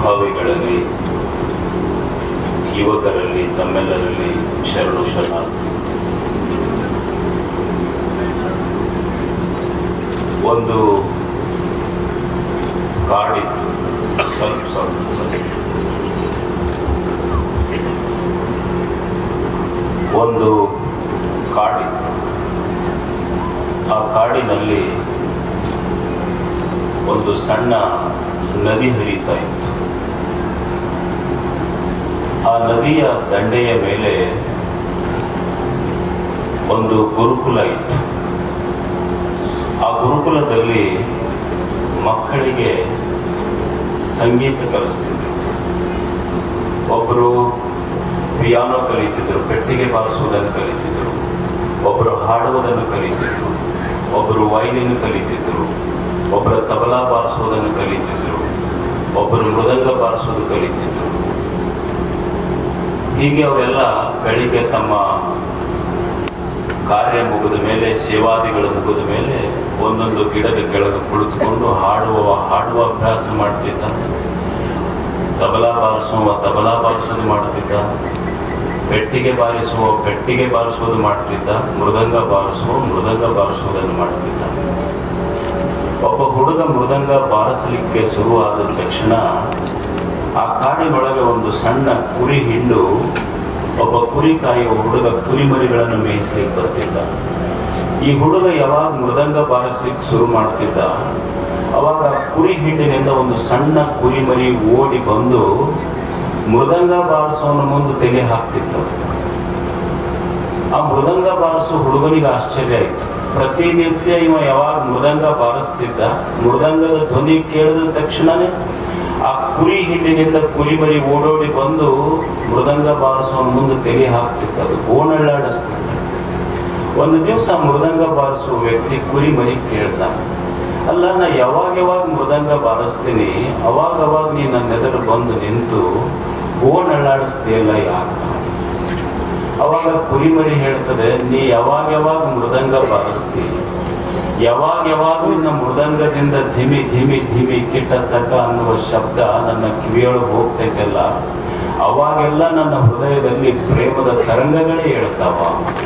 ಅನುಭಾವಿಗಳಲ್ಲಿ ಯುವಕರಲ್ಲಿ ತಮ್ಮೆಲ್ಲರಲ್ಲಿ ಶರಣು ಶರಣಾರ್ಥಿ ಒಂದು ಕಾಡಿತ್ತು ಸ್ವಲ್ಪ ಸ್ವಲ್ಪ ಸ್ವಲ್ಪ ಒಂದು ಕಾಡಿತ್ತು ಆ ಕಾಡಿನಲ್ಲಿ ಒಂದು ಸಣ್ಣ ನದಿ ಹರಿತಾ ಇತ್ತು ಆ ನದಿಯ ದಂಡೆಯ ಮೇಲೆ ಒಂದು ಗುರುಕುಲ ಇತ್ತು ಆ ಗುರುಕುಲದಲ್ಲಿ ಮಕ್ಕಳಿಗೆ ಸಂಗೀತ ಕಲಿಸ್ತಿದ್ರು ಒಬ್ಬರು ಪಿಯಾನೋ ಕಲಿತಿದ್ರು ಪೆಟ್ಟಿಗೆ ಬಾರಿಸುವುದನ್ನು ಕಲಿತಿದ್ರು ಒಬ್ಬರು ಹಾಡುವುದನ್ನು ಕಲಿತಿದ್ರು ಒಬ್ಬರು ವೈಲಿನ್ ಕಲಿತಿದ್ರು ಒಬ್ಬರು ತಬಲಾ ಬಾರಿಸುವುದನ್ನು ಕಲಿತಿದ್ರು ಒಬ್ಬರು ಮೃದಂಗ ಬಾರಿಸುವುದು ಕಲಿತಿದ್ರು ಹೀಗೆ ಅವರೆಲ್ಲ ಬೆಳಿಗ್ಗೆ ತಮ್ಮ ಕಾರ್ಯ ಮುಗಿದ ಮೇಲೆ ಸೇವಾದಿಗಳು ಮುಗಿದ ಮೇಲೆ ಒಂದೊಂದು ಗಿಡದ ಕೆಳಗೆ ಕುಳಿತುಕೊಂಡು ಹಾಡುವ ಹಾಡುವ ಅಭ್ಯಾಸ ಮಾಡ್ತಿದ್ದ ತಬಲಾ ಬಾರಿಸುವ ತಬಲಾ ಬಾರಿಸೋದು ಮಾಡ್ತಿದ್ದ ಪೆಟ್ಟಿಗೆ ಬಾರಿಸುವ ಪೆಟ್ಟಿಗೆ ಬಾರಿಸುವುದು ಮಾಡ್ತಿದ್ದ ಮೃದಂಗ ಬಾರಿಸುವ ಮೃದಂಗ ಬಾರಿಸುವುದನ್ನು ಮಾಡ್ತಿದ್ದ ಒಬ್ಬ ಹುಡುಗ ಮೃದಂಗ ಬಾರಿಸಲಿಕ್ಕೆ ಶುರುವಾದ ತಕ್ಷಣ ಆ ಕಾಡಿನೊಳಗೆ ಒಂದು ಸಣ್ಣ ಕುರಿ ಹಿಂಡು ಒಬ್ಬ ಕುರಿ ಕಾಯುವ ಹುಡುಗ ಕುರಿಮರಿಗಳನ್ನು ಮೇಯಿಸ್ಲಿಕ್ಕೆ ಬರ್ತಿದ್ದ ಈ ಹುಡುಗ ಯಾವಾಗ ಮೃದಂಗ ಬಾರಿಸ್ಲಿಕ್ಕೆ ಶುರು ಮಾಡ್ತಿದ್ದ ಅವಾಗ ಕುರಿ ಹಿಂಡಿನಿಂದ ಒಂದು ಸಣ್ಣ ಕುರಿಮರಿ ಓಡಿ ಬಂದು ಮೃದಂಗ ಬಾರಿಸೋನ ಮುಂದೆ ತೆಗೆ ಹಾಕ್ತಿತ್ತು ಆ ಮೃದಂಗ ಬಾರಿಸೋ ಹುಡುಗನಿಗೆ ಆಶ್ಚರ್ಯ ಆಯ್ತು ಪ್ರತಿನಿತ್ಯ ಇವ ಯಾವಾಗ ಮೃದಂಗ ಬಾರಿಸ್ತಿದ್ದ ಮೃದಂಗದ ಧ್ವನಿ ಕೇಳಿದ ತಕ್ಷಣನೇ ಆ ಕುರಿ ಹಿಂಡಿನಿಂದ ಕುರಿಮರಿ ಓಡೋಡಿ ಬಂದು ಮೃದಂಗ ಬಾರಿಸೋನ ಮುಂದೆ ತೆಗೆ ಹಾಕ್ತಿತ್ತು ಅದು ಗೋಣಳ್ಳಾಡಿಸ್ತಿತ್ತು ಒಂದು ದಿವಸ ಮೃದಂಗ ಬಾರಿಸುವ ವ್ಯಕ್ತಿ ಕುರಿಮರಿ ಕೇಳ್ದ ಅಲ್ಲ ನಾ ಯಾವಾಗ ಯಾವಾಗ ಮೃದಂಗ ಬಾರಿಸ್ತೀನಿ ಅವಾಗ ಅವಾಗ ನೀ ನನ್ನ ಎದುರು ಬಂದು ನಿಂತು ಗೋಣಳ್ಳಾಡಿಸ್ತೀಯಲ್ಲ ಯಾಕೆ ಅವಾಗ ಕುರಿಮರಿ ಹೇಳ್ತದೆ ನೀ ಯಾವಾಗ ಯಾವಾಗ ಮೃದಂಗ ಬಾರಿಸ್ತಿ ಯಾವಾಗ ಯಾವಾಗ ನಿನ್ನ ಮೃದಂಗದಿಂದ ಧಿಮಿ ಧಿಮಿ ಧಿಮಿ ಕಿಟ್ಟ ತಕ ಅನ್ನುವ ಶಬ್ದ ನನ್ನ ಕಿವಿಯೊಳಗೆ ಹೋಗ್ತೈತಲ್ಲ ಅವಾಗೆಲ್ಲ ನನ್ನ ಹೃದಯದಲ್ಲಿ ಪ್ರೇಮದ ತರಂಗಗಳೇ ಹೇಳ್ತಾವ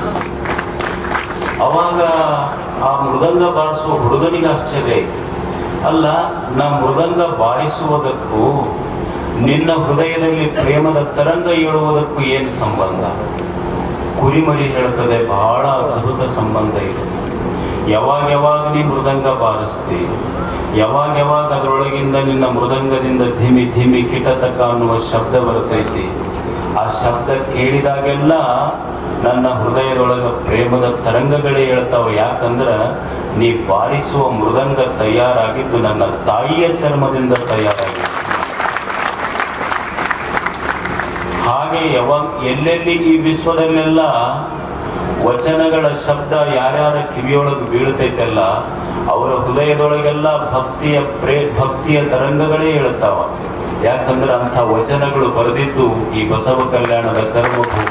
ಅವಾಗ ಆ ಮೃದಂಗ ಬಾರಿಸುವ ಹುಡುಗನಿಗೆ ಆಶ್ಚರ್ಯ ಆಯ್ತು ಅಲ್ಲ ನಾ ಮೃದಂಗ ಬಾರಿಸುವುದಕ್ಕೂ ನಿನ್ನ ಹೃದಯದಲ್ಲಿ ಪ್ರೇಮದ ತರಂಗ ಏಳುವುದಕ್ಕೂ ಏನು ಸಂಬಂಧ ಕುರಿಮರಿ ಹೇಳ್ತದೆ ಬಹಳ ಅದ್ಭುತ ಸಂಬಂಧ ಇದೆ ಯಾವಾಗ ಯಾವಾಗ ನೀ ಮೃದಂಗ ಬಾರಿಸ್ತಿ ಯಾವಾಗ ಯಾವಾಗ ಅದರೊಳಗಿಂದ ನಿನ್ನ ಮೃದಂಗದಿಂದ ಧಿಮಿ ಧಿಮಿ ಕಿಟತಕ ಅನ್ನುವ ಶಬ್ದ ಬರ್ತೈತಿ ಆ ಶಬ್ದ ಕೇಳಿದಾಗೆಲ್ಲ ನನ್ನ ಹೃದಯದೊಳಗ ಪ್ರೇಮದ ತರಂಗಗಳೇ ಹೇಳ್ತಾವ ಯಾಕಂದ್ರ ನೀ ಬಾರಿಸುವ ಮೃದಂಗ ತಯಾರಾಗಿದ್ದು ನನ್ನ ತಾಯಿಯ ಚರ್ಮದಿಂದ ತಯಾರಾಗಿತ್ತು ಹಾಗೆ ಯಾವಾಗ ಎಲ್ಲೆಲ್ಲಿ ಈ ವಿಶ್ವದಲ್ಲೆಲ್ಲ ವಚನಗಳ ಶಬ್ದ ಯಾರ್ಯಾರ ಕಿವಿಯೊಳಗೆ ಬೀಳ್ತೈತಲ್ಲ ಅವರ ಹೃದಯದೊಳಗೆಲ್ಲ ಭಕ್ತಿಯ ಪ್ರೇ ಭಕ್ತಿಯ ತರಂಗಗಳೇ ಹೇಳ್ತಾವ ಯಾಕಂದ್ರೆ ಅಂಥ ವಚನಗಳು ಬರೆದಿದ್ದು ಈ ಬಸವ ಕಲ್ಯಾಣದ ಕರ್ಮಭೂಮಿ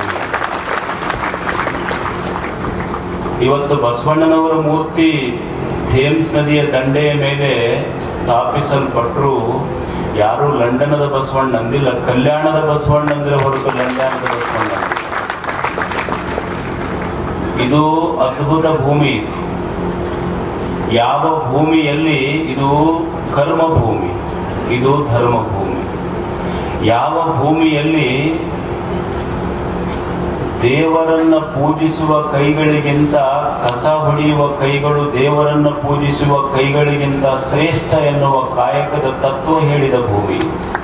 ಇವತ್ತು ಬಸವಣ್ಣನವರ ಮೂರ್ತಿ ಥೇಮ್ಸ್ ನದಿಯ ದಂಡೆಯ ಮೇಲೆ ಸ್ಥಾಪಿಸಲ್ಪಟ್ಟರು ಯಾರು ಲಂಡನದ ಬಸವಣ್ಣ ಅಂದಿಲ್ಲ ಕಲ್ಯಾಣದ ಬಸವಣ್ಣ ಅಂದ್ರೆ ಹೊರತು ಲಂಡನದ ಬಸವಣ್ಣ ಅಂದಿಲ್ಲ. ಇದು ಅದ್ಭುತ ಭೂಮಿ ಇದು. ಯಾವ ಭೂಮಿಯಲ್ಲಿ ಇದು ಕರ್ಮ ಭೂಮಿ ಇದು ಧರ್ಮ ಭೂಮಿ ಯಾವ ಭೂಮಿಯಲ್ಲಿ ದೇವರನ್ನ ಪೂಜಿಸುವ ಕೈಗಳಿಗಿಂತ ಕಸ ಹೊಡೆಯುವ ಕೈಗಳು ದೇವರನ್ನ ಪೂಜಿಸುವ ಕೈಗಳಿಗಿಂತ ಶ್ರೇಷ್ಠ ಎನ್ನುವ ಕಾಯಕದ ತತ್ವ ಹೇಳಿದ ಭೂಮಿ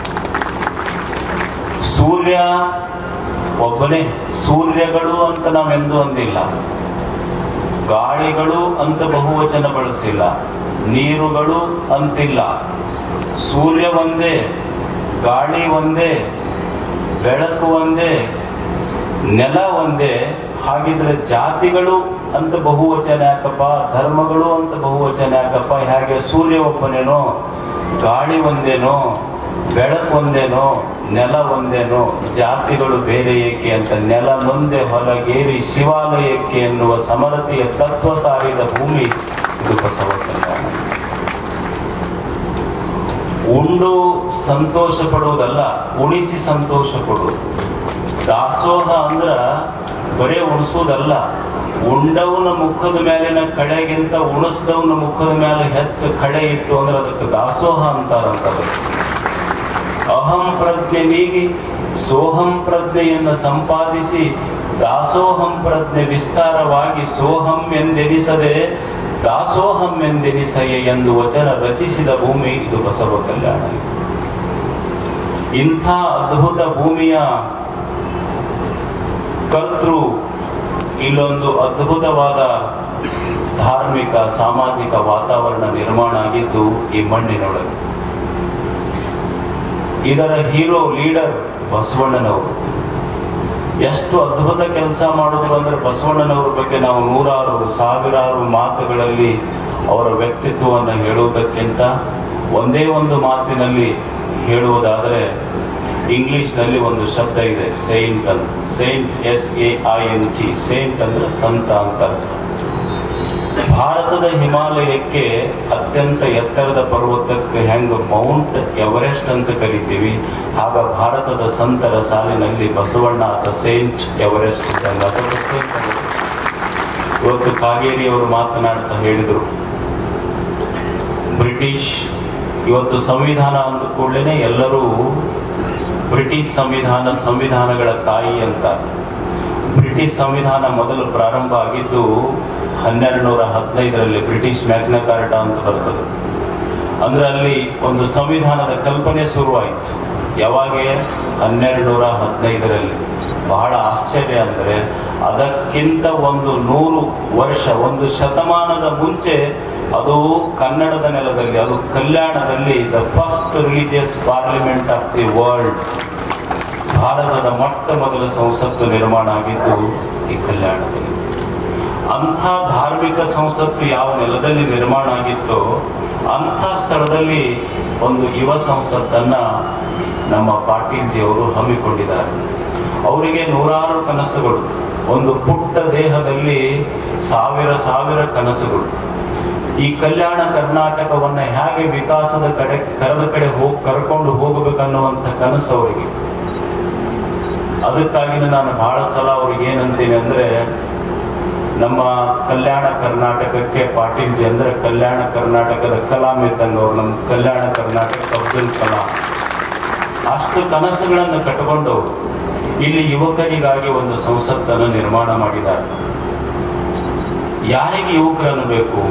ಸೂರ್ಯ ಒಬ್ಬನೇ ಸೂರ್ಯಗಳು ಅಂತ ನಾವೆಂದೂ ಅಂದಿಲ್ಲ ಗಾಳಿಗಳು ಅಂತ ಬಹುವಚನ ಬಳಸಿಲ್ಲ ನೀರುಗಳು ಅಂತಿಲ್ಲ ಸೂರ್ಯ ಒಂದೇ ಗಾಳಿ ಒಂದೇ ಬೆಳಕು ಒಂದೇ ನೆಲ ಒಂದೇ ಹಾಗಿದ್ರೆ ಜಾತಿಗಳು ಅಂತ ಬಹುವಚನ ಯಾಕಪ್ಪ ಧರ್ಮಗಳು ಅಂತ ಬಹುವಚನ ಯಾಕಪ್ಪ ಹಾಗೆ ಸೂರ್ಯ ಒಬ್ಬನೇನೋ ಗಾಳಿ ಒಂದೇನೋ ಬೆಳಕು ಒಂದೇನೋ ನೆಲ ಒಂದೇನೋ ಜಾತಿಗಳು ಬೇರೆ ಏಕೆ ಅಂತ ನೆಲ ನೊಂದೆ ಹೊಲಗೇರಿ ಶಿವಾಲಯಕ್ಕೆ ಎನ್ನುವ ಸಮರತೆಯ ತತ್ವ ಸಾರಿದ ಭೂಮಿ ಇದು ಬಸವ ಕಲ್ಯಾಣ ಉಂಡು ಸಂತೋಷ ಪಡುವುದಲ್ಲ ಉಣಿಸಿ ಸಂತೋಷ ಪಡುವುದು ದಾಸೋಹ ಅಂದ್ರ ಬರೇ ಉಣಿಸೋದಲ್ಲ ಉಂಡವನ ಮುಖದ ಮೇಲಿನ ಕಡೆಗಿಂತ ಉಣಿಸಿದವನ ಮುಖದ ಮೇಲೆ ಹೆಚ್ಚು ಕಡೆ ಇತ್ತು ಅಂದ್ರೆ ಅದಕ್ಕೆ ದಾಸೋಹ ಅಂತಾರಂತ ಅದಕ್ಕೆ. ಅಹಂ ಪ್ರಜ್ಞೆ ನೀಗಿ ಸೋಹಂ ಪ್ರಜ್ಞೆಯನ್ನು ಸಂಪಾದಿಸಿ ದಾಸೋಹಂ ಪ್ರಜ್ಞೆ ವಿಸ್ತಾರವಾಗಿ ಸೋಹಂ ಎಂದೆನಿಸದೆ ದಾಸೋಹಂ ಎಂದೆನಿಸಯೆ ಎಂದು ವಚನ ರಚಿಸಿದ ಭೂಮಿ ಇದು ಬಸವ ಕಲ್ಯಾಣ ಇಂಥ ಅದ್ಭುತ ಭೂಮಿಯ ಕರ್ತೃ ಇಲ್ಲೊಂದು ಅದ್ಭುತವಾದ ಧಾರ್ಮಿಕ ಸಾಮಾಜಿಕ ವಾತಾವರಣ ನಿರ್ಮಾಣ ಆಗಿದ್ದು ಈ ಮಣ್ಣಿನೊಳಗೆ ಇದರ ಹೀರೋ ಲೀಡರ್ ಬಸವಣ್ಣನವರು ಎಷ್ಟು ಅದ್ಭುತ ಕೆಲಸ ಮಾಡಿದ್ರು ಅಂದ್ರೆ ಬಸವಣ್ಣನವರ ಬಗ್ಗೆ ನಾವು ನೂರಾರು ಸಾವಿರಾರು ಮಾತುಗಳಲ್ಲಿ ಅವರ ವ್ಯಕ್ತಿತ್ವವನ್ನು ಹೇಳುವುದಕ್ಕಿಂತ ಒಂದೇ ಒಂದು ಮಾತಿನಲ್ಲಿ ಹೇಳುವುದಾದರೆ ಇಂಗ್ಲಿಷ್ನಲ್ಲಿ ಒಂದು ಶಬ್ದ ಇದೆ ಸೈಂಟ್ ಅಂತ saint S A I N T saint ಅಂದ್ರೆ ಸಂತ ಅಂತ ಅರ್ಥ. ಭಾರತದ ಹಿಮಾಲಯಕ್ಕೆ ಅತ್ಯಂತ ಎತ್ತರದ ಪರ್ವತಕ್ಕೆ ಹೆಂಗ ಮೌಂಟ್ ಎವರೆಸ್ಟ್ ಅಂತ ಕರಿತೀವಿ ಆಗ ಭಾರತದ ಸಂತರ ಸಾಲಿನಲ್ಲಿ ಬಸವಣ್ಣ ಅಥವಾ ಸೈಂಟ್ ಎವರೆಸ್ಟ್ ಇದ್ದಂಗ ಅಥವಾ saint ಅಂತ. ಇವತ್ತು ಕಾಗೇರಿ ಅವರು ಮಾತನಾಡ್ತಾ ಹೇಳಿದರು ಬ್ರಿಟಿಷ್ ಇವತ್ತು ಸಂವಿಧಾನ ಅಂದ ಕೂಡಲೇ ಎಲ್ಲರೂ ಬ್ರಿಟಿಷ್ ಸಂವಿಧಾನ ಸಂವಿಧಾನಗಳ ತಾಯಿ ಅಂತ ಬ್ರಿಟಿಷ್ ಸಂವಿಧಾನ ಮೊದಲು ಪ್ರಾರಂಭ ಆಗಿದ್ದು ಹನ್ನೆರಡು ನೂರ ಹದಿನೈದರಲ್ಲಿ ಬ್ರಿಟಿಷ್ ಮ್ಯಾಗ್ನ ಕಾರ್ಟ ಅಂತ ಬರ್ತದೆ ಅಂದ್ರೆ ಅಲ್ಲಿ ಒಂದು ಸಂವಿಧಾನದ ಕಲ್ಪನೆ ಶುರುವಾಯಿತು ಯಾವಾಗ ಹನ್ನೆರಡು ನೂರ ಹದಿನೈದರಲ್ಲಿ ಬಹಳ ಆಶ್ಚರ್ಯ ಅಂದರೆ ಅದಕ್ಕಿಂತ ಒಂದು ನೂರು ವರ್ಷ ಒಂದು ಶತಮಾನದ ಮುಂಚೆ ಅದು ಕನ್ನಡದ ನೆಲದಲ್ಲಿ ಅದು ಕಲ್ಯಾಣದಲ್ಲಿ the first religious parliament of the world ಭಾರತದ ಮೊಟ್ಟ ಮೊದಲ ಸಂಸತ್ತು ನಿರ್ಮಾಣ ಆಗಿದ್ದು ಈ ಕಲ್ಯಾಣದಲ್ಲಿ ಅಂಥ ಧಾರ್ಮಿಕ ಸಂಸತ್ತು ಯಾವ ನೆಲದಲ್ಲಿ ನಿರ್ಮಾಣ ಆಗಿತ್ತೋ ಅಂಥ ಸ್ಥಳದಲ್ಲಿ ಒಂದು ಯುವ ಸಂಸತ್ತನ್ನ ನಮ್ಮ ಪಾಟೀಲ್ಜಿ ಅವರು ಹಮ್ಮಿಕೊಂಡಿದ್ದಾರೆ ಅವರಿಗೆ ನೂರಾರು ಕನಸುಗಳು ಒಂದು ಪುಟ್ಟ ದೇಹದಲ್ಲಿ ಸಾವಿರ ಸಾವಿರ ಕನಸುಗಳು ಈ ಕಲ್ಯಾಣ ಕರ್ನಾಟಕವನ್ನ ಹೇಗೆ ವಿಕಾಸದ ಕಡೆ ಕರೆದ ಕಡೆ ಹೋಗಿ ಕರ್ಕೊಂಡು ಹೋಗಬೇಕನ್ನುವಂತ ಕನಸು ಅವರಿಗೆ ಅದಕ್ಕಾಗಿನೇ ನಾನು ಬಹಳ ಸಲ ಅವ್ರಿಗೆ ಏನಂತೀನಿ ಅಂದ್ರೆ ನಮ್ಮ ಕಲ್ಯಾಣ ಕರ್ನಾಟಕಕ್ಕೆ ಪಾಟೀಲ್ಜಿ ಅಂದ್ರೆ ಕಲ್ಯಾಣ ಕರ್ನಾಟಕದ ಕಲಾಂ ಇದ್ದಂಗವ್ರು ನಮ್ಮ ಕಲ್ಯಾಣ ಕರ್ನಾಟಕ ಅಬ್ದುಲ್ ಕಲಾಂ ಅಷ್ಟು ಕನಸುಗಳನ್ನು ಕಟ್ಟಿಕೊಂಡು ಇಲ್ಲಿ ಯುವಕರಿಗಾಗಿ ಒಂದು ಸಂಸತ್ತನ್ನು ನಿರ್ಮಾಣ ಮಾಡಿದ್ದಾರೆ ಯಾರಿಗೆ ಯುವಕರನ್ನು ಬೇಕು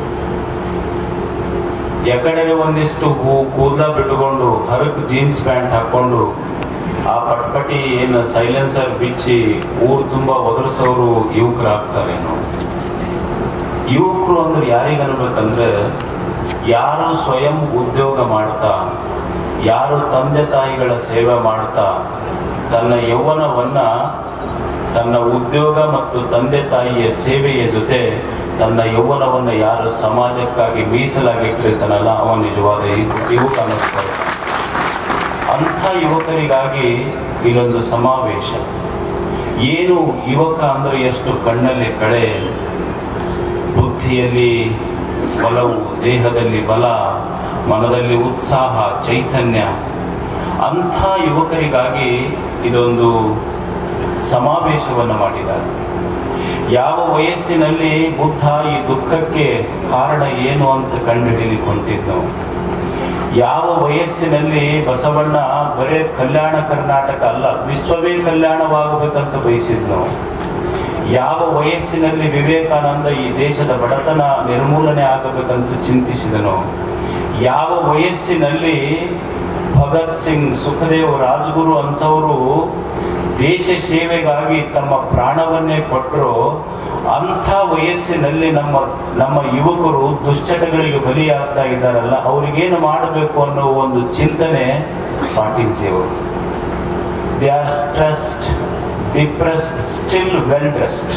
ಎಕಡೆ ಒಂದಿಷ್ಟು ಹೂ ಕೂದಲ ಬಿಟ್ಟುಕೊಂಡು ಹರಕ್ ಜೀನ್ಸ್ ಪ್ಯಾಂಟ್ ಹಾಕೊಂಡು ಆ ಪಟ್ಪಟಿ ಏನು ಸೈಲೆನ್ಸರ್ ಬಿಚ್ಚಿ ಊರು ತುಂಬಾ ಒದರಿಸೋರು ಯುವಕರಾಗ್ತಾರೇನು ಯುವಕರು ಅಂದ್ರೆ ಯಾರಿಗೆ ಅನ್ಬೇಕಂದ್ರೆ ಯಾರು ಸ್ವಯಂ ಉದ್ಯೋಗ ಮಾಡ್ತಾ ಯಾರು ತಂದೆ ತಾಯಿಗಳ ಸೇವೆ ಮಾಡ್ತಾ ತನ್ನ ಯೌವನವನ್ನ ತನ್ನ ಉದ್ಯೋಗ ಮತ್ತು ತಂದೆ ತಾಯಿಯ ಸೇವೆಯ ಜೊತೆ ತನ್ನ ಯೌವನವನ್ನು ಯಾರು ಸಮಾಜಕ್ಕಾಗಿ ಮೀಸಲಾಗಿಟ್ಟಿರ್ತಾನಲ್ಲ ಅವ ನಿಜವಾದ ಯು- ಯುವಕ ಅನ್ನಿಸ್ತಾರೆ ಅಂಥ ಯುವಕರಿಗಾಗಿ ಇಲ್ಲೊಂದು ಸಮಾವೇಶ ಏನು ಯುವಕ ಅಂದ್ರೆ ಎಷ್ಟು ಕಣ್ಣಲ್ಲಿ ಕಳೆ ಬುದ್ಧಿಯಲ್ಲಿ ಬಲವು ದೇಹದಲ್ಲಿ ಬಲ ಮನದಲ್ಲಿ ಉತ್ಸಾಹ ಚೈತನ್ಯ ಅಂಥ ಯುವಕರಿಗಾಗಿ ಇದೊಂದು ಸಮಾವೇಶವನ್ನು ಮಾಡಿದ್ದಾರೆ ಯಾವ ವಯಸ್ಸಿನಲ್ಲಿ ಬುದ್ಧ ಈ ದುಃಖಕ್ಕೆ ಕಾರಣ ಏನು ಅಂತ ಕಂಡುಹಿಡಿಯಲಿಕ್ಕೆ ಹೊಂಟಿದ್ನು ಯಾವ ವಯಸ್ಸಿನಲ್ಲಿ ಬಸವಣ್ಣ ಬರೇ ಕಲ್ಯಾಣ ಕರ್ನಾಟಕ ಅಲ್ಲ ವಿಶ್ವವೇ ಕಲ್ಯಾಣವಾಗಬೇಕಂತ ಬಯಸಿದ್ನು ಯಾವ ವಯಸ್ಸಿನಲ್ಲಿ ವಿವೇಕಾನಂದ ಈ ದೇಶದ ಬಡತನ ನಿರ್ಮೂಲನೆ ಆಗಬೇಕಂತ ಚಿಂತಿಸಿದನು ಯಾವ ವಯಸ್ಸಿನಲ್ಲಿ ಭಗತ್ ಸಿಂಗ್ ಸುಖದೇವ್ ರಾಜಗುರು ಅಂತವರು ದೇಶ ಸೇವೆಗಾಗಿ ತಮ್ಮ ಪ್ರಾಣವನ್ನೇ ಕೊಟ್ಟರು ಅಂಥ ವಯಸ್ಸಿನಲ್ಲಿ ನಮ್ಮ ನಮ್ಮ ಯುವಕರು ದುಶ್ಚಟಗಳಿಗೆ ಬಲಿಯಾಗ್ತಾ ಇದ್ದಾರಲ್ಲ ಅವ್ರಿಗೇನು ಮಾಡಬೇಕು ಅನ್ನೋ ಒಂದು ಚಿಂತನೆ ಪಾಟೀಲ್ಜಿ ಅವರು they are stressed depressed still well dressed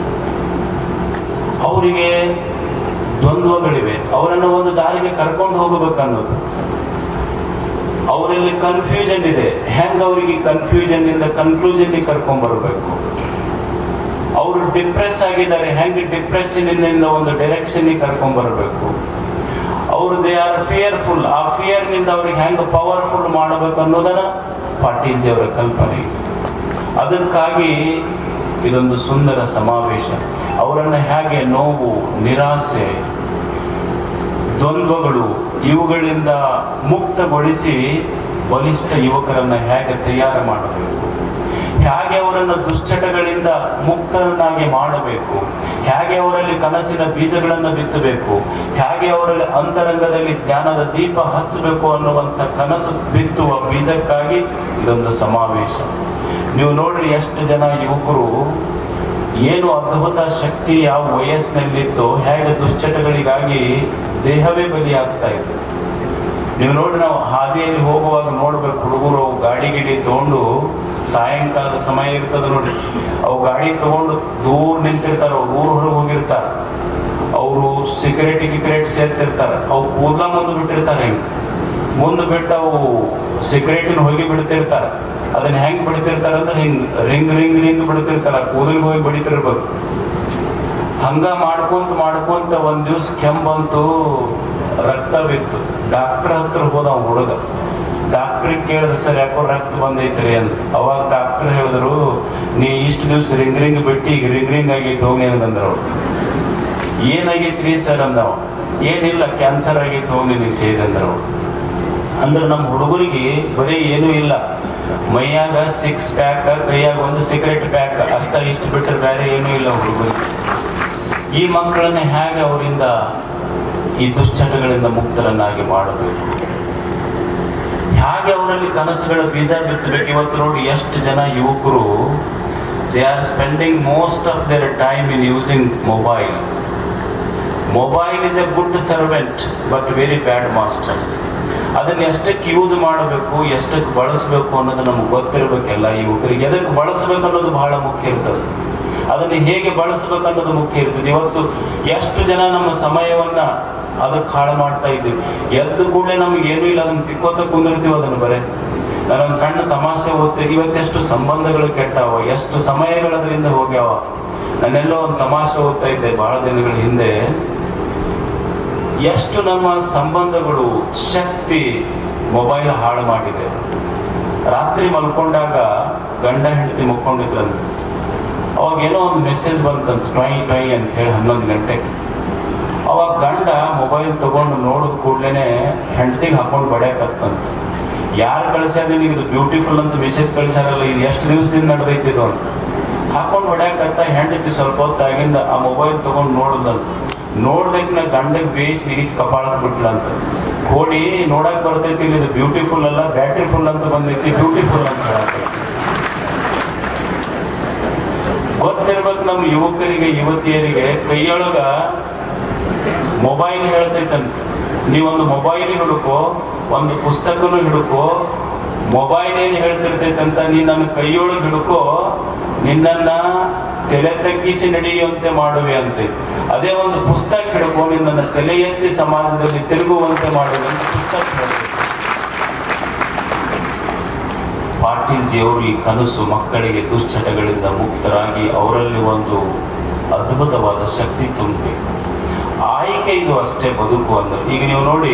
ಅವರಿಗೆ ದ್ವಂದ್ವಗಳಿವೆ ಅವರನ್ನು ಒಂದು ದಾರಿಗೆ ಕರ್ಕೊಂಡು ಹೋಗಬೇಕನ್ನೋದು ಅವರಲ್ಲಿ ಕನ್ಫ್ಯೂಷನ್ ಇದೆ ಹೆಂಗ್ ಅವರಿಗೆ ಕನ್ಫ್ಯೂಷನ್ ಇಂದ ಕನ್ಕ್ಲೂಷನ್ ಕರ್ಕೊಂಡ್ ಬರಬೇಕು ಅವರು ಡಿಪ್ರೆಸ್ ಆಗಿದ್ದಾರೆ ಹೆಂಗ್ ಡಿಪ್ರೆಷನ್ ಇಂದ ಒಂದು ಡೈರೆಕ್ಷನ್ ಕರ್ಕೊಂಡ್ ಬರಬೇಕು ಅವ್ರು ದೇ ಆರ್ ಫಿಯರ್ಫುಲ್ ಆ ಫಿಯರ್ನಿಂದ ಅವ್ರಿಗೆ ಹೆಂಗ್ ಪವರ್ಫುಲ್ ಮಾಡಬೇಕು ಅನ್ನೋದನ್ನ ಪಾಟೀಲ್ಜಿ ಅವರ ಕಲ್ಪನೆ ಇದೆ. ಅದಕ್ಕಾಗಿ ಇದೊಂದು ಸುಂದರ ಸಮಾವೇಶ ಅವರನ್ನ ಹೇಗೆ ನೋವು ನಿರಾಸೆ ದ್ವಂದ್ವಗಳು ಇವುಗಳಿಂದ ಮುಕ್ತಗೊಳಿಸಿ ಬಲಿಷ್ಠ ಯುವಕರನ್ನ ಹೇಗೆ ತಯಾರು ಮಾಡಬೇಕು ಹೇಗೆ ಅವರನ್ನು ದುಶ್ಚಟಗಳಿಂದ ಮುಕ್ತರನ್ನಾಗಿ ಮಾಡಬೇಕು ಹೇಗೆ ಅವರಲ್ಲಿ ಕನಸಿನ ಬೀಜಗಳನ್ನು ಬಿತ್ತಬೇಕು ಹೇಗೆ ಅವರಲ್ಲಿ ಅಂತರಂಗದಲ್ಲಿ ಜ್ಞಾನದ ದೀಪ ಹಚ್ಚಬೇಕು ಅನ್ನುವಂಥ ಕನಸು ಬಿತ್ತುವ ಬೀಜಕ್ಕಾಗಿ ಇದೊಂದು ಸಮಾವೇಶ ನೀವು ನೋಡ್ರಿ ಎಷ್ಟು ಜನ ಯುವಕರು ಏನು ಅದ್ಭುತ ಶಕ್ತಿ ಯಾವ ವಯಸ್ಸಿನಲ್ಲಿತ್ತು ಹೇಗೆ ದುಶ್ಚಟಗಳಿಗಾಗಿ ದೇಹವೇ ಬಲಿಯಾಗ್ತಾ ಇದೆ ನೀವು ನೋಡಿ ನಾವು ಹಾದಿಯಲ್ಲಿ ಹೋಗುವಾಗ ನೋಡ್ಬೇಕು ಹುಡುಗರು ಅವು ಗಾಡಿ ಗಿಡಿ ತಗೊಂಡು ಸಾಯಂಕಾಲದ ಸಮಯ ಇರ್ತದೆ ನೋಡಿ ಅವು ಗಾಡಿ ತಗೊಂಡು ದೂರ ನಿಂತಿರ್ತಾರ ಅವ್ರು ಊರ್ ಹೊರಗೆ ಹೋಗಿರ್ತಾರ ಅವರು ಸಿಗರೇಟ್ ಗಿಗರೇಟ್ ಸೇರ್ತಿರ್ತಾರ ಅವು ಕೂದಲ ಮುಂದೆ ಬಿಟ್ಟಿರ್ತಾರೆ ಹಿಂಗ್ ಮುಂದೆ ಬಿಟ್ಟು ಅವು ಸಿಗರೇಟಿನ ಹೋಗಿ ಬಿಡ್ತಿರ್ತಾರ ಅದನ್ನ ಹೆಂಗ್ ಬಿಡ್ತಿರ್ತಾರ ಅಂದ್ರೆ ಹಿಂಗ್ ರಿಂಗ್ ರಿಂಗ್ ರಿಂಗ್ ಬಿಡ್ತಿರ್ತಾರ ಕೂದಲಿಗೆ ಹೋಗಿ ಬಿಡಿತಿರ್ಬೇಕು ಹಂಗ ಮಾಡ್ಕೊಂತ ಮಾಡ್ಕೊಂತ ಒಂದ್ ದಿವ್ಸ ಕೆಮ್ಮು ಬಂತು ರಕ್ತ ಬಿತ್ತು ಡಾಕ್ಟರ್ ಹತ್ರ ಹೋದ ಅವ್ನ್ ಹುಡುಗ ಡಾಕ್ಟರ್ ಕೇಳಿದ ಸರ್ ಯಾಕೋ ರಕ್ತ ಬಂದೈತ್ರಿ ಅಂತ ಅವಾಗ ಡಾಕ್ಟರ್ ಹೇಳಿದ್ರು ನೀ ಇಷ್ಟು ದಿವ್ಸ ರಿಂಗ್ ರಿಂಗ್ ಬಿಟ್ಟು ಈಗ ರಿಂಗ್ ರಿಂಗ್ ಆಗೈತಿ ಹೋಗಿ ಅಂತಂದ್ರ ಅವ್ರು ಏನಾಗೈತ್ರಿ ಸರ್ ಅಂದವ ಏನಿಲ್ಲ ಕ್ಯಾನ್ಸರ್ ಆಗೈತಿ ಹೋಗಿ ನಿನಗೆ ಸೇರಿದಂದ್ರ ಅವ್ರು ಅಂದ್ರೆ ನಮ್ಮ ಹುಡುಗರಿಗೆ ಬರೀ ಏನೂ ಇಲ್ಲ ಮೈಯಾಗ ಸಿಕ್ಸ್ ಪ್ಯಾಕ್ ಕೈಯಾಗ ಒಂದು ಸಿಗರೆಟ್ ಪ್ಯಾಕ್ ಅಷ್ಟ ಇಷ್ಟು ಬಿಟ್ಟರೆ ಬೇರೆ ಏನೂ ಇಲ್ಲ ಹುಡುಗರಿಗೆ ಈ ಮಕ್ಕಳನ್ನ ಹೇಗೆ ಅವರಿಂದ ಈ ದುಶ್ಚಟಗಳಿಂದ ಮುಕ್ತರನ್ನಾಗಿ ಮಾಡಬೇಕು ಹೇಗೆ ಅವರಲ್ಲಿ ಕನಸುಗಳ ಬೀಜ ಬಿತ್ತಬೇಕು ಇವತ್ತು ನೋಡಿ ಎಷ್ಟು ಜನ ಯುವಕರು they are spending most of their time in using mobile mobile is a good servant but very bad master ಅದನ್ನ ಎಷ್ಟಕ್ಕೆ ಯೂಸ್ ಮಾಡಬೇಕು ಎಷ್ಟಕ್ಕೆ ಬಳಸಬೇಕು ಅನ್ನೋದು ನಮ್ಗೆ ಗೊತ್ತಿರಬೇಕೆಲ್ಲ ಯುವಕರಿಗೆ ಎದಕ್ಕೆ ಬಳಸಬೇಕು ಅನ್ನೋದು ಬಹಳ ಮುಖ್ಯ ಇರ್ತದೆ ಅದನ್ನ ಹೇಗೆ ಬಳಸಬೇಕು ಅನ್ನೋದು ಮುಖ್ಯ ಇರ್ತದೆ ಇವತ್ತು ಎಷ್ಟು ಜನ ನಮ್ಮ ಸಮಯವನ್ನ ಅದಕ್ಕೆ ಹಾಳು ಮಾಡ್ತಾ ಇದ್ದೀವಿ ಎದ್ದು ಕೂಡಲೇ ನಮ್ಗೆ ಏನೂ ಇಲ್ಲ ಅದನ್ನ ತಿಕ್ಕೋತ ಕುಂದಿರ್ತೀವಿ ಅದನ್ನ ಬರೇ ನಾನೊಂದು ಸಣ್ಣ ತಮಾಷೆ ಓದ್ತೀನಿ ಇವತ್ತೆಷ್ಟು ಸಂಬಂಧಗಳು ಕೆಟ್ಟಾವ ಎಷ್ಟು ಸಮಯಗಳು ಅದರಿಂದ ಹೋಗ್ಯಾವ ನಾನೆಲ್ಲೋ ಒಂದು ತಮಾಷೆ ಓದ್ತಾ ಇದ್ದೆ ಬಹಳ ದಿನಗಳ ಹಿಂದೆ ಎಷ್ಟು ನಮ್ಮ ಸಂಬಂಧಗಳು ಶಕ್ತಿ ಮೊಬೈಲ್ ಹಾಳು ಮಾಡಿದೆ ರಾತ್ರಿ ಮಲ್ಕೊಂಡಾಗ ಗಂಡ ಹೆಂಡತಿ ಮಲ್ಕೊಂಡಿದ್ರಂತೆ ಅವಾಗ ಏನೋ ಒಂದು ಮೆಸೇಜ್ ಬಂತಂತ ಟ್ವೈ ಟ್ವೈ ಅಂತ ಹೇಳಿ ಹನ್ನೊಂದು ಗಂಟೆಗೆ ಅವಾಗ ಗಂಡ ಮೊಬೈಲ್ ತಗೊಂಡು ನೋಡಿದ ಕೂಡ್ಲೇನೆ ಹೆಂಡತಿಗೆ ಹಾಕೊಂಡು ಬಡಿಯಾಕತ್ತಂತ ಯಾರು ಕಳ್ಸ್ಯಾರ ನಿನಗೆ ಇದು ಬ್ಯೂಟಿಫುಲ್ ಅಂತ ಮೆಸೇಜ್ ಕಳ್ಸ್ಯಾರಲ್ಲ ಇದು ಎಷ್ಟು ದಿವಸದಿಂದ ನಡೆದೈತಿದು ಅಂತ ಹಾಕೊಂಡು ಹೊಡ್ಯಾಕತ್ತ ಹೆಂಡತಿ ಸ್ವಲ್ಪ ಹೊತ್ತಾಗಿಂದ ಆ ಮೊಬೈಲ್ ತಗೊಂಡು ನೋಡಿದಂತ ನೋಡ್ದಕ್ಕಿನ ಗಂಡಗ್ ಬೇಯಿಸಿ ನೀರಿಸ್ ಕಪಾಳಕ್ ಬಿಟ್ಲಂತ ಕೋಡಿ ನೋಡಕ್ ಬರ್ತೈತಿ ಇದು ಬ್ಯೂಟಿಫುಲ್ ಅಲ್ಲ ಬ್ಯಾಟ್ರಿಫುಲ್ ಅಂತ ಬಂದೈತಿ ಬ್ಯೂಟಿಫುಲ್ ಅಂತ ಹೇಳಕ್ಕೆ ಗೊತ್ತಿರ್ಬೇಕು ನಮ್ಮ ಯುವಕರಿಗೆ ಯುವತಿಯರಿಗೆ ಕೈಯೊಳಗ ಮೊಬೈಲ್ ಹೇಳ್ತೈತಂತ ನೀವೊಂದು ಮೊಬೈಲ್ ಹುಡುಕೋ ಒಂದು ಪುಸ್ತಕನು ಹಿಡುಕೋ ಮೊಬೈಲ್ ಏನ್ ಹೇಳ್ತಿರ್ತೈತಂತ ನೀ ನನ್ನ ಕೈಯೊಳಗೆ ಹಿಡುಕೋ ನಿನ್ನನ್ನ ತಲೆ ತಗ್ಗಿಸಿ ನಡೆಯುವಂತೆ ಮಾಡುವೆ ಅಂತೆ ಅದೇ ಒಂದು ಪುಸ್ತಕ ಹಿಡ್ಕೋ ನಿನ್ನನ್ನು ತಲೆ ಎತ್ತಿ ಸಮಾಜದಲ್ಲಿ ತಿರುಗುವಂತೆ ಮಾಡುವೆ ಅಂತ ಪುಸ್ತಕ ಹೇಳ್ತೈತೆ ಪಾಟೀಲ್ಜಿಯವರು ಈ ಕನಸು ಮಕ್ಕಳಿಗೆ ದುಶ್ಚಟಗಳಿಂದ ಮುಕ್ತರಾಗಿ ಅವರಲ್ಲಿ ಒಂದು ಅದ್ಭುತವಾದ ಶಕ್ತಿ ತುಂಬಬೇಕು ಆಯ್ಕೆ ಇದು ಅಷ್ಟೇ ಬದುಕು ಅಂದ್ರೆ ಈಗ ನೀವು ನೋಡಿ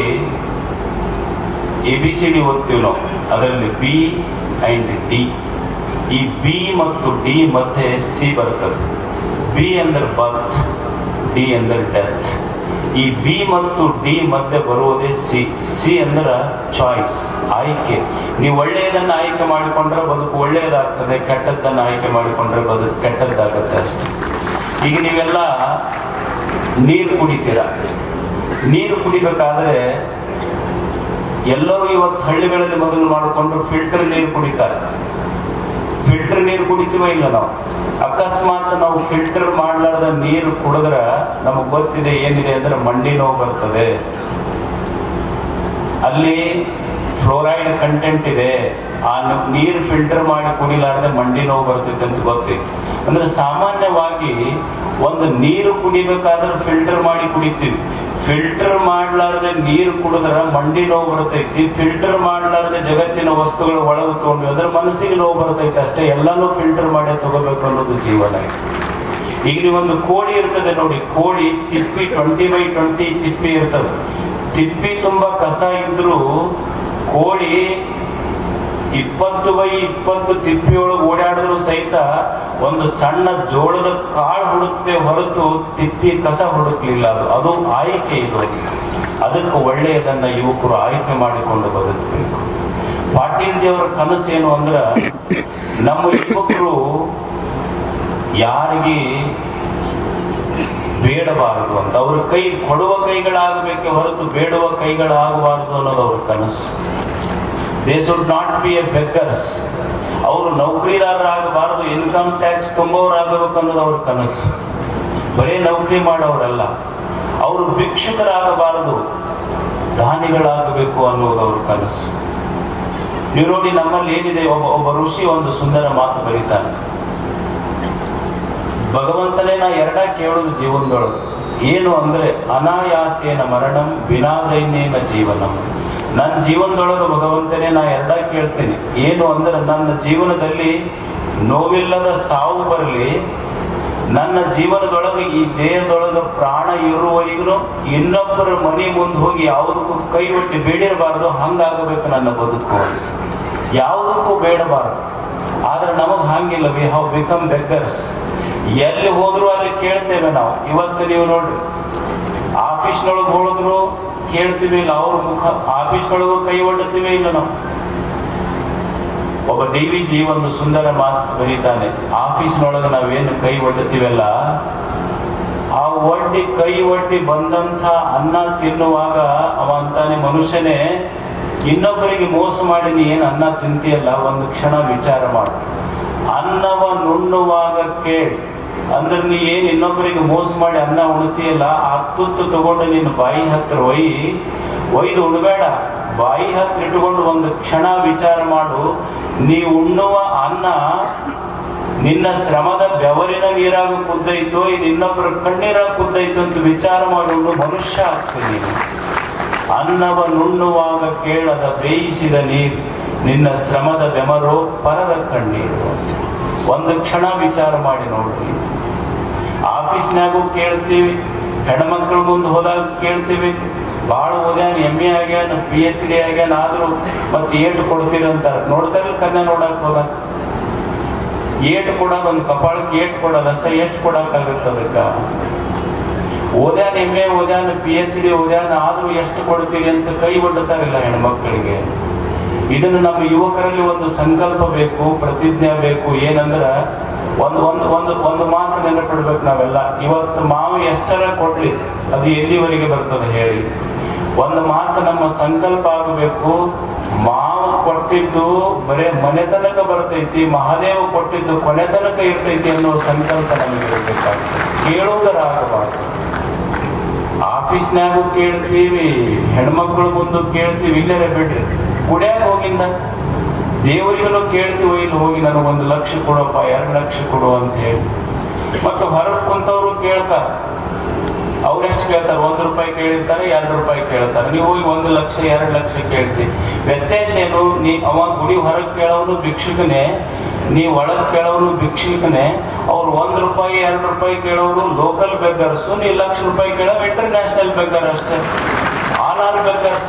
ಎ ಬಿ ಸಿ ಡಿ ಓದ್ತೀವಿ ನಾವು ಅದರಲ್ಲಿ ಬಿ ಅಂಡ್ ಡಿ ಈ ಬಿ ಮತ್ತು ಡಿ ಮಧ್ಯೆ ಸಿ ಬರ್ತದೆ ಬಿ ಅಂದ್ರೆ ಬರ್ತ್ ಡಿ ಅಂದ್ರೆ ಡೆತ್ ಈ ಬಿ ಮತ್ತು ಡಿ ಮಧ್ಯೆ ಬರುವುದೇ ಸಿ ಸಿ ಅಂದ್ರೆ ಚಾಯ್ಸ್ ಆಯ್ಕೆ ನೀವು ಒಳ್ಳೆಯದನ್ನ ಆಯ್ಕೆ ಮಾಡಿಕೊಂಡ್ರೆ ಬದುಕು ಒಳ್ಳೆಯದಾಗ್ತದೆ ಕೆಟ್ಟದ್ದನ್ನ ಆಯ್ಕೆ ಮಾಡಿಕೊಂಡ್ರೆ ಬದುಕು ಕೆಟ್ಟದ್ದಾಗತ್ತೆ ಅಷ್ಟೇ ಈಗ ನೀವೆಲ್ಲ ನೀರು ಕುಡಿತೀರ ನೀರು ಕುಡಿಬೇಕಾದ್ರೆ ಎಲ್ಲರೂ ಇವತ್ತು ಹಳ್ಳಿಗಳಲ್ಲಿ ಮೊದಲು ಮಾಡಿಕೊಂಡು ಫಿಲ್ಟರ್ ನೀರು ಕುಡಿತಾರೆ ಫಿಲ್ಟರ್ ನೀರು ಕುಡಿತೀವ ಇಲ್ಲ ನಾವು ಅಕಸ್ಮಾತ್ ನಾವು ಫಿಲ್ಟರ್ ಮಾಡ್ಲಾರ್ದ ನೀರು ಕುಡಿದ್ರ ನಮಗ್ ಗೊತ್ತಿದೆ ಏನಿದೆ ಅಂದ್ರೆ ಮಂಡಿ ನೋವು ಬರ್ತದೆ ಅಲ್ಲಿ ಫ್ಲೋರೈಡ್ ಕಂಟೆಂಟ್ ಇದೆ ಆ ನ- ನೀರು ಫಿಲ್ಟರ್ ಮಾಡಿ ಕುಡಿಲಾರ್ದೆ ಮಂಡಿ ನೋವು ಬರ್ತೈತೆ ಅಂತ ಗೊತ್ತೈತಿ ಅಂದ್ರೆ ಸಾಮಾನ್ಯವಾಗಿ ಒಂದು ನೀರು ಕುಡಿಬೇಕಾದ್ರೆ ಫಿಲ್ಟರ್ ಮಾಡಿ ಕುಡಿತೀವಿ ಫಿಲ್ಟರ್ ಮಾಡ್ಲಾರ್ದೆ ನೀರು ಕುಡಿದ್ರ ಮಂಡಿ ನೋವು ಬರ್ತೈತಿ ಫಿಲ್ಟರ್ ಮಾಡ್ಲಾರ್ದೆ ಜಗತ್ತಿನ ವಸ್ತುಗಳು ಒಳಗೆ ತಗೊಂಡ್ವಿ ಅಂದ್ರೆ ಮನಸ್ಸಿಗೆ ನೋವು ಬರ್ತೈತಿ ಅಷ್ಟೇ ಎಲ್ಲಾನು ಫಿಲ್ಟರ್ ಮಾಡಿ ತಗೋಬೇಕು ಅನ್ನೋದು ಜೀವನ ಇದೆ ಈಗ ನೀವು ಒಂದು ಕೋಳಿ ಇರ್ತದೆ ನೋಡಿ ಕೋಳಿ ತಿಪ್ಪಿ ಟ್ವೆಂಟಿ ಬೈ ಟ್ವೆಂಟಿ ತಿಪ್ಪಿ ಇರ್ತದೆ ತಿಪ್ಪಿ ತುಂಬಾ ಕಸ ಇದ್ರು ಕೋಳಿ ಇಪ್ಪತ್ತು ಬೈ ಇಪ್ಪತ್ತು ತಿಪ್ಪಿಯೊಳಗೆ ಓಡಾಡಿದ್ರು ಸಹಿತ ಒಂದು ಸಣ್ಣ ಜೋಳದ ಕಾಳು ಹುಡುಕ್ತೆ ಹೊರತು ತಿಪ್ಪಿ ಕಸ ಹುಡುಕ್ಲಿಲ್ಲ ಅದು ಅದು ಆಯ್ಕೆ ಇದು ಅದಕ್ಕೆ ಒಳ್ಳೆಯದನ್ನ ಯುವಕರು ಆಯ್ಕೆ ಮಾಡಿಕೊಂಡು ಬದುಕಬೇಕು ಪಾಟೀಲ್ಜಿಯವರ ಕನಸು ಏನು ಅಂದ್ರ ನಮ್ಮ ಯುವಕರು ಯಾರಿಗೆ ಬೇಡಬಾರದು ಅಂತ ಅವ್ರ ಕೈ ಕೊಡುವ ಕೈಗಳಾಗಬೇಕೆ ಹೊರತು ಬೇಡುವ ಕೈಗಳಾಗಬಾರದು ಅನ್ನೋದು ಅವ್ರ ಕನಸು they should not be a beggars ಅವರು ನೌಕರಿದಾರರಾಗಬಾರದು ಇನ್ಕಮ್ ಟ್ಯಾಕ್ಸ್ ತುಂಬುವವರಾಗಬೇಕು ಅನ್ನೋದು ಅವ್ರ ಕನಸು ಬರೀ ನೌಕರಿ ಮಾಡೋರಲ್ಲ ಅವರು ಭಿಕ್ಷುಕರಾಗಬಾರದು ದಾನಿಗಳಾಗಬೇಕು ಅನ್ನೋದು ಅವ್ರ ಕನಸು ನೀವು ನೋಡಿ ನಮ್ಮಲ್ಲಿ ಏನಿದೆ ಒಬ್ಬ ಒಬ್ಬ ಋಷಿ ಒಂದು ಸುಂದರ ಮಾತು ಬರೀತಾನೆ ಭಗವಂತನೇ ನಾ ಎರಡ ಕೇಳೋದು ಜೀವನದೊಳಗೆ ಏನು ಅಂದ್ರೆ ಅನಾಯಾಸೇನ ಮರಣಂ ವಿನಾದೈನೇನ ಜೀವನಂ ನನ್ನ ಜೀವನದೊಳಗೆ ಭಗವಂತನೇ ನಾ ಎರಡ ಕೇಳ್ತೀನಿ ಏನು ಅಂದ್ರೆ ನನ್ನ ಜೀವನದಲ್ಲಿ ನೋವಿಲ್ಲದ ಸಾವು ಬರಲಿ ನನ್ನ ಜೀವನದೊಳಗೆ ಈ ಜಯದೊಳಗೆ ಪ್ರಾಣ ಇರುವವರೆಗೂ ಇನ್ನೊಬ್ಬರ ಮನೆ ಮುಂದೆ ಹೋಗಿ ಯಾವುದಕ್ಕೂ ಕೈ ಒಟ್ಟಿ ಬೇಡಿರಬಾರದು ಹಂಗಾಗಬೇಕು ನನ್ನ ಬದುಕು ಯಾವುದಕ್ಕೂ ಬೇಡಬಾರದು ಆದ್ರೆ ನಮಗ್ ಹಂಗಿಲ್ಲ ವಿ ಹಾವ್ ಬಿಕಮ್ ಬೆಕ್ಕರ್ಸ್ ಎಲ್ಲಿ ಹೋದ್ರು ಅಲ್ಲಿ ಕೇಳ್ತೇವೆ ನಾವು ಇವತ್ತು ನೀವು ನೋಡ್ರಿ ಆಫೀಸ್ನೊಳಗೆ ಹೋಳಿದ್ರು ಕೇಳ್ತೀವಿ ಇಲ್ಲ ಅವ್ರ ಮುಖ ಆಫೀಸ್ನೊಳಗೂ ಕೈ ಒಡ್ಡುತ್ತೀವಿ ಇಲ್ಲ ನಾವು ಒಬ್ಬ ಡಿ ವಿ ಜಿ ಒಂದು ಸುಂದರ ಮಾತು ಬರೀತಾನೆ ಆಫೀಸ್ನೊಳಗೆ ನಾವೇನು ಕೈ ಒಡ್ಡುತ್ತೀವಲ್ಲ ಆ ಒಡ್ಡಿ ಕೈ ಒಡ್ಡಿ ಬಂದಂತ ಅನ್ನ ತಿನ್ನುವಾಗ ಅವ ಅಂತಾನೆ ಮನುಷ್ಯನೇ ಇನ್ನೊಬ್ಬರಿಗೆ ಮೋಸ ಮಾಡಿ ನೀ ಏನು ಅನ್ನ ತಿಂತೀಯಲ್ಲ ಒಂದು ಕ್ಷಣ ವಿಚಾರ ಮಾಡು ಅನ್ನವ ನುಣ್ಣುವಾಗ ಕೇಳಿ ಅಂದ್ರೆ ನೀ ಏನ್ ಇನ್ನೊಬ್ಬರಿಗೆ ಮೋಸ ಮಾಡಿ ಅನ್ನ ಉಣ್ತೀಯಲ್ಲ ಆ ತುತ್ತು ತಗೊಂಡು ನಿನ್ನ ಬಾಯಿ ಹತ್ರ ಒಯ್ಯಿ ಒಯ್ದು ಉಣ್ಬೇಡ ಬಾಯಿ ಹತ್ರ ಇಟ್ಟುಕೊಂಡು ಒಂದು ಕ್ಷಣ ವಿಚಾರ ಮಾಡು ನೀ ಉಣ್ಣುವ ಅನ್ನ ನಿನ್ನ ಶ್ರಮದ ಬೆವರಿನ ನೀರಾಗ ಕುದ್ದೈತೋ ಇದು ಇನ್ನೊಬ್ಬರ ಕಣ್ಣೀರಾಗ ಕುದ್ದೈತೋ ಅಂತ ವಿಚಾರ ಮಾಡಿಕೊಂಡು ಮನುಷ್ಯ ಆಗ್ತೀನಿ ನೀನು ಅನ್ನವ ನುಣ್ಣುವಾಗ ಕೇಳದ ಬೇಯಿಸಿದ ನೀರು ನಿನ್ನ ಶ್ರಮದ ಬೆಮರೋ ಪರರ ಕಣ್ಣೀರು ಒಂದು ಕ್ಷಣ ವಿಚಾರ ಮಾಡಿ ನೋಡ್ರಿ ಆಫೀಸ್ನಾಗೂ ಕೇಳ್ತೀವಿ ಹೆಣ್ಮಕ್ಳ ಮುಂದೆ ಹೋದಾಗ ಕೇಳ್ತೀವಿ ಬಾಳ ಓದ್ಯಾನ ಎಮ್ ಎ ಆಗ್ಯಾನ ಪಿ ಎಚ್ ಡಿ ಆಗ್ಯಾನ ಆದ್ರೂ ಮತ್ತೆ ಏಟು ಕೊಡ್ತೀರಿ ಅಂತಾರ ನೋಡ್ತಾರೆ ಕನ್ಯಾ ನೋಡಕ್ ಹೋದಾಗ ಏಟು ಕೊಡೋದು ಒಂದು ಕಪಾಳಕ್ಕೆ ಏಟು ಕೊಡೋದು ಅಷ್ಟೇ ಎಷ್ಟು ಕೊಡಕ್ಕಾಗುತ್ತೆ ಅದಕ್ಕ ಓದ್ಯಾನ ಎಮ್ ಎ ಓದ್ಯಾನ ಪಿ ಎಚ್ ಡಿ ಓದ್ಯಾನ ಆದ್ರೂ ಎಷ್ಟು ಕೊಡ್ತೀರಿ ಅಂತ ಕೈ ಒಡ್ಡುತ್ತಾರಿಲ್ಲ ಹೆಣ್ಮಕ್ಳಿಗೆ ಇದನ್ನು ನಮ್ಮ ಯುವಕರಲ್ಲಿ ಒಂದು ಸಂಕಲ್ಪ ಬೇಕು ಪ್ರತಿಜ್ಞೆ ಬೇಕು ಏನಂದ್ರ ಒಂದು ಒಂದು ಒಂದು ಒಂದು ಮಾತು ನೆನಪಿಡ್ಬೇಕು ನಾವೆಲ್ಲ ಇವತ್ತು ಮಾವು ಎಷ್ಟರ ಕೊಡ್ಲಿ ಅದು ಎಲ್ಲಿವರೆಗೆ ಬರ್ತದೆ ಹೇಳಿ ಒಂದು ಮಾತು ನಮ್ಮ ಸಂಕಲ್ಪ ಆಗಬೇಕು ಮಾವು ಕೊಟ್ಟಿದ್ದು ಬರೇ ಮನೆ ತನಕ ಬರ್ತೈತಿ ಮಹಾದೇವ ಕೊಟ್ಟಿದ್ದು ಕೊನೆ ತನಕ ಇರ್ತೈತಿ ಅನ್ನೋ ಸಂಕಲ್ಪ ನಮಗೆ ಇರಬೇಕಾಗ್ತದೆ ಕೇಳುವುದರಾಗಬಾರ್ದು ಆಫೀಸ್ನಾಗೂ ಕೇಳ್ತೀವಿ ಹೆಣ್ಮಕ್ಳು ಮುಂದೆ ಕೇಳ್ತೀವಿ ಇಲ್ಲರೇ ಬಿಡ್ರಿ ಕುಡಿಯಾಕ ಹೋಗಿಂದ ದೇವರಿಗೂ ಕೇಳ್ತೀವಿ ಇಲ್ಲಿ ಹೋಗಿ ನನಗೆ ಒಂದು ಲಕ್ಷ ಕೊಡಪ್ಪ ಎರಡು ಲಕ್ಷ ಕೊಡು ಅಂತ ಹೇಳಿ ಮತ್ತೆ ಹೊರಗೆ ಕುಂತವ್ರು ಕೇಳ್ತಾರೆ ಅವ್ರೆಷ್ಟು ಕೇಳ್ತಾರೆ ಒಂದು ರೂಪಾಯಿ ಕೇಳಿರ್ತಾರೆ ಎರಡು ರೂಪಾಯಿ ಕೇಳ್ತಾರೆ ನೀವು ಹೋಗಿ ಒಂದು ಲಕ್ಷ ಎರಡು ಲಕ್ಷ ಕೇಳ್ತೀವಿ ವ್ಯತ್ಯಾಸ ಏನು ನೀ ಅವ ಗುಡಿ ಹೊರಗೆ ಕೇಳೋನು ಭಿಕ್ಷುಕನೇ ನೀ ಒಳಗ್ ಕೇಳೋನು ಭಿಕ್ಷುಕನೇ ಅವ್ರು ಒಂದ್ ರೂಪಾಯಿ ಎರಡು ರೂಪಾಯಿ ಕೇಳೋರು ಲೋಕಲ್ ಬೆಕ್ಕರ್ಸ್ ನೀ ಲಕ್ಷ ರೂಪಾಯಿ ಕೇಳೋ ಇಂಟರ್ನ್ಯಾಷನಲ್ ಬೆಕ್ಕರ್ ಅಷ್ಟೇ ಆಲ್ ಆರ್ ಬೆಕ್ಕರ್ಸ್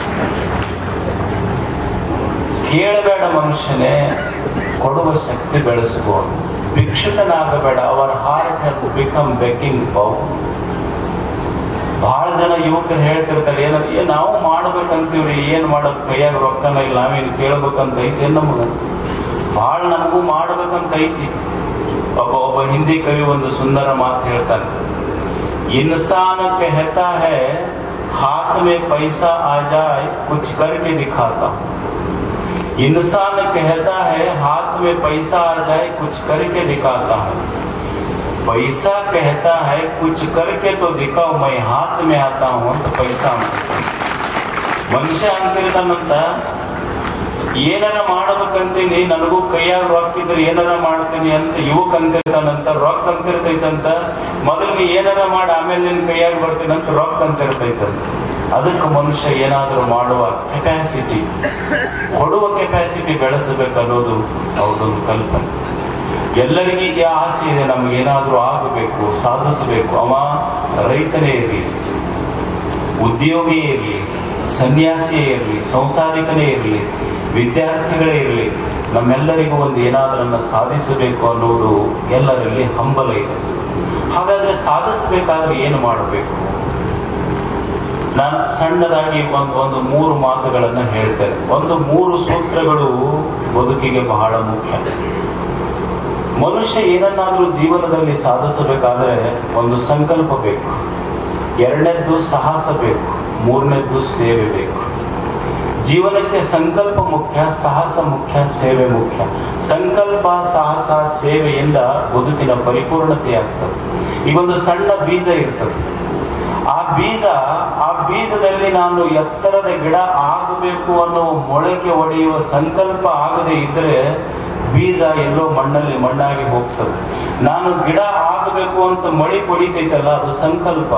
ಕೇಳಬೇಡ ಮನುಷ್ಯನೇ ಕೊಡುವ ಶಕ್ತಿ ಬೆಳೆಸ್ಕೋ ಭಿಕ್ಷುಕನಾಗಬೇಡ ಅವರ heart has become begging power ಬಹಳ ಜನ ಯುವಕರು ಹೇಳ್ತಿರ್ತಾರೆ ಏನ ಏ ನಾವು ಮಾಡ್ಬೇಕಂತೀವ್ರಿ ಏನ್ ಮಾಡೋದು ಕೈಯಾಗ ರೊಕ್ಕನ ಇಲ್ಲ ನಾವೇನು ಕೇಳ್ಬೇಕಂತ ಐತಿ ನಮಗ ಬಹಳ ನಮಗೂ ಮಾಡ್ಬೇಕಂತ ಐತಿ ಒಬ್ಬ ಒಬ್ಬ ಹಿಂದಿ ಕವಿ ಒಂದು ಸುಂದರ ಮಾತು ಹೇಳ್ತಾನೆ ಇನ್ಸಾನ್ कहता है हाथ में पैसा आ जाए कुछ करके दिखाता हूं इंसान कहता है हाथ में पैसा आ जाए कुछ करके दिखाता हूं पैसा कहता है कुछ करके तो दिखाओ मैं हाथ में आता हूं ಅಂತ ಪೈಸಾ ಮನುಷ್ಯ ಅಂತಿರ್ತಾನಂತ ಏನಾರ ಮಾಡ್ಬೇಕಂತೀನಿ ನನಗೂ ಕೈಯಾಗ ರೊಕ್ಕ ಇದ್ರೆ ಏನಾರ ಮಾಡ್ತೀನಿ ಅಂತ ಯುವಕ ಅಂತಿರ್ತಾನಂತ ರೊಕ್ಕ ಅಂತಿರ್ತೈತಂತ ಮೊದಲು ನೀ ಏನಾರ ಮಾಡಿ ಆಮೇಲೆ ನಿನ್ ಕೈಯಾಗ ಬರ್ತೀನಿ ಅಂತ ರೊಕ್ಕ ಅಂತಿರ್ತೈತಂತ ಅದಕ್ಕೆ ಮನುಷ್ಯ ಏನಾದರೂ ಮಾಡುವ ಕೆಪಾಸಿಟಿ ಕೊಡುವ ಕೆಪಾಸಿಟಿ ಬೆಳೆಸಬೇಕು ಅನ್ನೋದು ಅವ್ರದೊಂದು ಕಲ್ಪನೆ ಎಲ್ಲರಿಗೂ ಈ ಆಸೆ ಇದೆ ನಮ್ಗೆ ಏನಾದ್ರೂ ಆಗಬೇಕು ಸಾಧಿಸಬೇಕು ಅವ ರೈತನೇ ಇರಲಿ ಉದ್ಯೋಗಿಯೇ ಇರಲಿ ಸನ್ಯಾಸಿಯೇ ಇರಲಿ ಸಂಸಾರಿಕನೇ ಇರಲಿ ವಿದ್ಯಾರ್ಥಿಗಳೇ ಇರಲಿ ನಮ್ಮೆಲ್ಲರಿಗೂ ಒಂದು ಏನಾದರನ್ನ ಸಾಧಿಸಬೇಕು ಅನ್ನೋದು ಎಲ್ಲರಲ್ಲಿ ಹಂಬಲ ಇದೆ ಹಾಗಾದ್ರೆ ಸಾಧಿಸಬೇಕಾದ್ರೆ ಏನು ಮಾಡಬೇಕು ನಾನು ಸಣ್ಣದಾಗಿ ಒಂದು ಒಂದು ಮೂರು ಮಾತುಗಳನ್ನು ಹೇಳ್ತೇನೆ ಒಂದು ಮೂರು ಸೂತ್ರಗಳು ಬದುಕಿಗೆ ಬಹಳ ಮುಖ್ಯ ಮನುಷ್ಯ ಏನನ್ನಾದ್ರೂ ಜೀವನದಲ್ಲಿ ಸಾಧಿಸಬೇಕಾದ್ರೆ ಒಂದು ಸಂಕಲ್ಪ ಬೇಕು ಎರಡನೇದ್ದು ಸಾಹಸ ಬೇಕು ಮೂರನೇದ್ದು ಸೇವೆ ಬೇಕು ಜೀವನಕ್ಕೆ ಸಂಕಲ್ಪ ಮುಖ್ಯ ಸಾಹಸ ಮುಖ್ಯ ಸೇವೆ ಮುಖ್ಯ ಸಂಕಲ್ಪ ಸಾಹಸ ಸೇವೆಯಿಂದ ಬದುಕಿನ ಪರಿಪೂರ್ಣತೆ ಆಗ್ತದೆ ಈಗ ಒಂದು ಸಣ್ಣ ಬೀಜ ಇರ್ತದೆ ಆ ಬೀಜ ಆ ಬೀಜದಲ್ಲಿ ನಾನು ಎತ್ತರದ ಗಿಡ ಆಗಬೇಕು ಅನ್ನೋ ಮೊಳಕೆ ಒಡೆಯುವ ಸಂಕಲ್ಪ ಆಗದೆ ಇದ್ರೆ ಬೀಜ ಎಲ್ಲೋ ಮಣ್ಣಲ್ಲಿ ಮಣ್ಣಾಗಿ ಹೋಗ್ತದೆ ನಾನು ಗಿಡ ಆಗಬೇಕು ಅಂತ ಮಳಿ ಕೊಡಿತೈತಲ್ಲ ಅದು ಸಂಕಲ್ಪ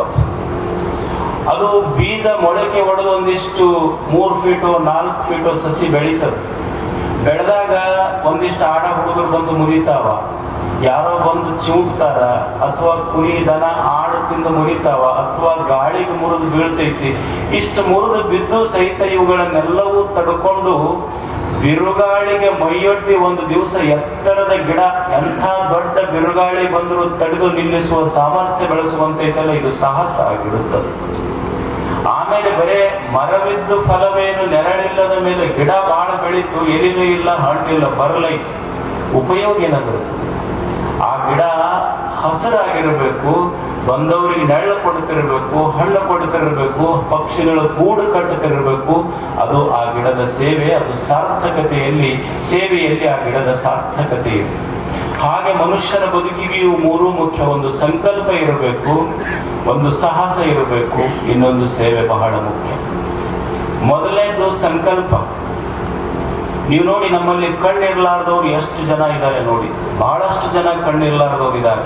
ಅದು ಬೀಜ ಮೊಳಕೆ ಒಡೆದು ಒಂದಿಷ್ಟು ಮೂರು ಫೀಟು ನಾಲ್ಕು ಫೀಟು ಸಸಿ ಬೆಳೀತದೆ ಬೆಳೆದಾಗ ಒಂದಿಷ್ಟು ಆಡ ಹುಡುಗರು ಬಂದು ಮುರಿತಾವ ಯಾರೋ ಬಂದು ಚಿವುಟ್ತಾರ ಅಥವಾ ಕುರಿ ದನ ಆಡು ತಿಂದು ಮುರಿತಾವ ಅಥವಾ ಗಾಳಿಗೆ ಮುರಿದು ಬೀಳ್ತೈತಿ ಇಷ್ಟು ಮುರಿದು ಬಿದ್ದು ಸಹಿತ ಇವುಗಳನ್ನೆಲ್ಲವೂ ತಡ್ಕೊಂಡು ಬಿರುಗಾಳಿಗೆ ಮೈಯೊಡ್ಡಿ ಒಂದು ದಿವಸ ಎತ್ತರದ ಗಿಡ ಎಂಥ ದೊಡ್ಡ ಬಿರುಗಾಳಿ ಬಂದರೂ ತಡೆದು ನಿಲ್ಲಿಸುವ ಸಾಮರ್ಥ್ಯ ಬೆಳೆಸುವಂತೈತಲ್ಲ ಇದು ಸಾಹಸ ಆಗಿರುತ್ತದೆ ಆಮೇಲೆ ಬರೇ ಮರವಿದ್ದು ಫಲವೇನು ನೆರಳಿಲ್ಲದ ಮೇಲೆ ಗಿಡ ಬಾಳ ಬೆಳೀತು ಎಲಿನೂ ಇಲ್ಲ ಹಣ್ಣಿಲ್ಲ ಬರಲೈತಿ ಉಪಯೋಗ ಏನಾದ್ರು ಆ ಗಿಡ ಹಸಿರಾಗಿರಬೇಕು ಬಂದವರಿಗೆ ನೆರಳು ಕೊಡ್ತಿರ್ಬೇಕು ಹಣ್ಣು ಕೊಡ್ತಿರ್ಬೇಕು ಪಕ್ಷಿಗಳ ಗೂಡು ಕಟ್ಟುತ್ತಿರಬೇಕು ಅದು ಆ ಗಿಡದ ಸೇವೆ ಅದು ಸಾರ್ಥಕತೆಯಲ್ಲಿ ಸೇವೆಯಲ್ಲಿ ಆ ಗಿಡದ ಸಾರ್ಥಕತೆ ಇದೆ ಹಾಗೆ ಮನುಷ್ಯನ ಬದುಕಿಗೆ ಇವು ಮೂರು ಮುಖ್ಯ ಒಂದು ಸಂಕಲ್ಪ ಇರಬೇಕು ಒಂದು ಸಾಹಸ ಇರಬೇಕು ಇನ್ನೊಂದು ಸೇವೆ ಬಹಳ ಮುಖ್ಯ ಮೊದಲನೇದು ಸಂಕಲ್ಪ ನೀವು ನೋಡಿ ನಮ್ಮಲ್ಲಿ ಕಣ್ಣಿರ್ಲಾರ್ದವ್ರು ಎಷ್ಟು ಜನ ಇದ್ದಾರೆ ನೋಡಿ ಬಹಳಷ್ಟು ಜನ ಕಣ್ಣಿರ್ಲಾರ್ದವ್ರು ಇದ್ದಾರೆ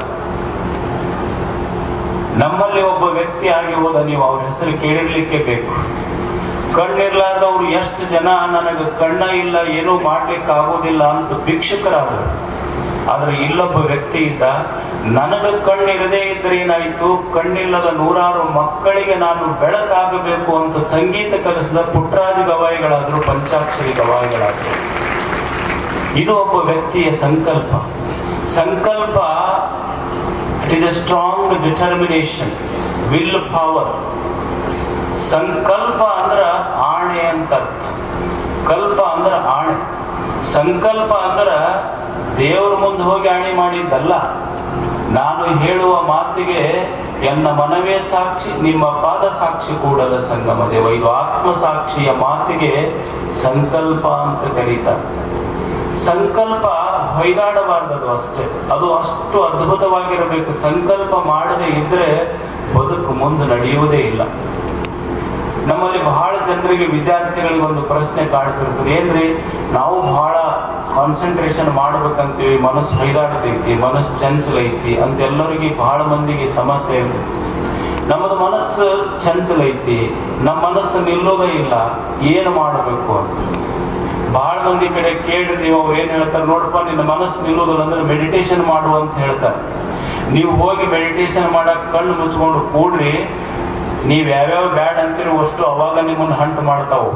ನಮ್ಮಲ್ಲಿ ಒಬ್ಬ ವ್ಯಕ್ತಿ ಆಗಿ ಹೋದ ನೀವು ಅವ್ರ ಹೆಸರು ಕೇಳಿರ್ಲಿಕ್ಕೆ ಬೇಕು ಕಣ್ಣಿರ್ಲಾರ್ದವ್ರು ಎಷ್ಟು ಜನ ನನಗೆ ಕಣ್ಣ ಇಲ್ಲ ಏನೂ ಮಾಡ್ಲಿಕ್ಕೆ ಆಗೋದಿಲ್ಲ ಅಂತ ಭಿಕ್ಷುಕರಾದರು ಆದ್ರೆ ಇಲ್ಲೊಬ್ಬ ವ್ಯಕ್ತಿ ಇದ್ದ ನನಗೆ ಕಣ್ಣಿರದೇ ಇದ್ರೆ ಏನಾಯ್ತು ಕಣ್ಣಿಲ್ಲದ ನೂರಾರು ಮಕ್ಕಳಿಗೆ ನಾನು ಬೆಳಕಾಗಬೇಕು ಅಂತ ಸಂಗೀತ ಕಲಿಸಿದ ಪುಟ್ಟರಾಜ ಗವಾಯಿಗಳಾದ್ರು ಪಂಚಾಕ್ಷರಿ ಗವಾಯಿಗಳಾದ್ರು ಇದು ಒಬ್ಬ ವ್ಯಕ್ತಿಯ ಸಂಕಲ್ಪ ಸಂಕಲ್ಪ it is a strong determination will power ಸಂಕಲ್ಪ ಅಂದ್ರ ಆಣೆ ಅಂತ ಅರ್ಥ ಕಲ್ಪ ಅಂದ್ರ ಆಣೆ ಸಂಕಲ್ಪ ಅಂದ್ರ ದೇವರ ಮುಂದೆ ಹೋಗಿ ಆಣೆ ಮಾಡಿದ್ದಲ್ಲ ನಾನು ಹೇಳುವ ಮಾತಿಗೆ ಎನ್ನ ಮನವೇ ಸಾಕ್ಷಿ ನಿಮ್ಮ ಪಾದ ಸಾಕ್ಷಿ ಕೂಡದ ಸಂಗಮ ದೇವ ಇದು ಆತ್ಮ ಸಾಕ್ಷಿಯ ಮಾತಿಗೆ ಸಂಕಲ್ಪ ಅಂತ ಕರೀತಾರೆ ಸಂಕಲ್ಪ ಹೊಯ್ದಾಡಬಾರ್ದದು ಅಷ್ಟೇ ಅದು ಅಷ್ಟು ಅದ್ಭುತವಾಗಿರಬೇಕು ಸಂಕಲ್ಪ ಮಾಡದೆ ಇದ್ರೆ ಬದುಕು ಮುಂದೆ ನಡೆಯುವುದೇ ಇಲ್ಲ ನಮ್ಮಲ್ಲಿ ಬಹಳ ಜನರಿಗೆ ವಿದ್ಯಾರ್ಥಿಗಳಿಗೆ ಒಂದು ಪ್ರಶ್ನೆ ಕಾಡ್ತಿರ್ತದೆ ಏನ್ರಿ ನಾವು ಬಹಳ ಕಾನ್ಸಂಟ್ರೇಷನ್ ಮಾಡ್ಬೇಕಂತೀವಿ ಮನಸ್ಸು ಹೊಯ್ದಾಡ್ತೈತಿ ಮನಸ್ಸು ಚಂಚಲ ಐತಿ ಅಂತ ಎಲ್ಲರಿಗೆ ಬಹಳ ಮಂದಿಗೆ ಸಮಸ್ಯೆ ಇದೆ ನಮ್ಮದು ಮನಸ್ಸು ಚಂಚಲ ಐತಿ ನಮ್ಮ ಮನಸ್ಸು ನಿಲ್ಲೋದೇ ಇಲ್ಲ ಏನು ಮಾಡಬೇಕು ಅಂತ ಬಹಳ ಮಂದಿ ಕಡೆ ಕೇಳ್ರಿ ನೀವು ಅವ್ರು ಏನ್ ಹೇಳ್ತಾರೆ ನೋಡಪ್ಪ ನಿನ್ನ ಮನಸ್ಸು ನಿಲ್ಲೋದಿಲ್ಲ ಅಂದ್ರೆ ಮೆಡಿಟೇಷನ್ ಮಾಡು ಅಂತ ಹೇಳ್ತಾರೆ ನೀವು ಹೋಗಿ ಮೆಡಿಟೇಷನ್ ಮಾಡಕ್ ಕಣ್ಣು ಮುಚ್ಕೊಂಡು ಕೂಡ್ರಿ ನೀವ್ ಯಾವ್ಯಾವ ಬ್ಯಾಡ್ ಅಂತೀರಿ ಅಷ್ಟು ಅವಾಗ ನಿಮ್ಮನ್ನ ಹಂಟ್ ಮಾಡ್ತಾವು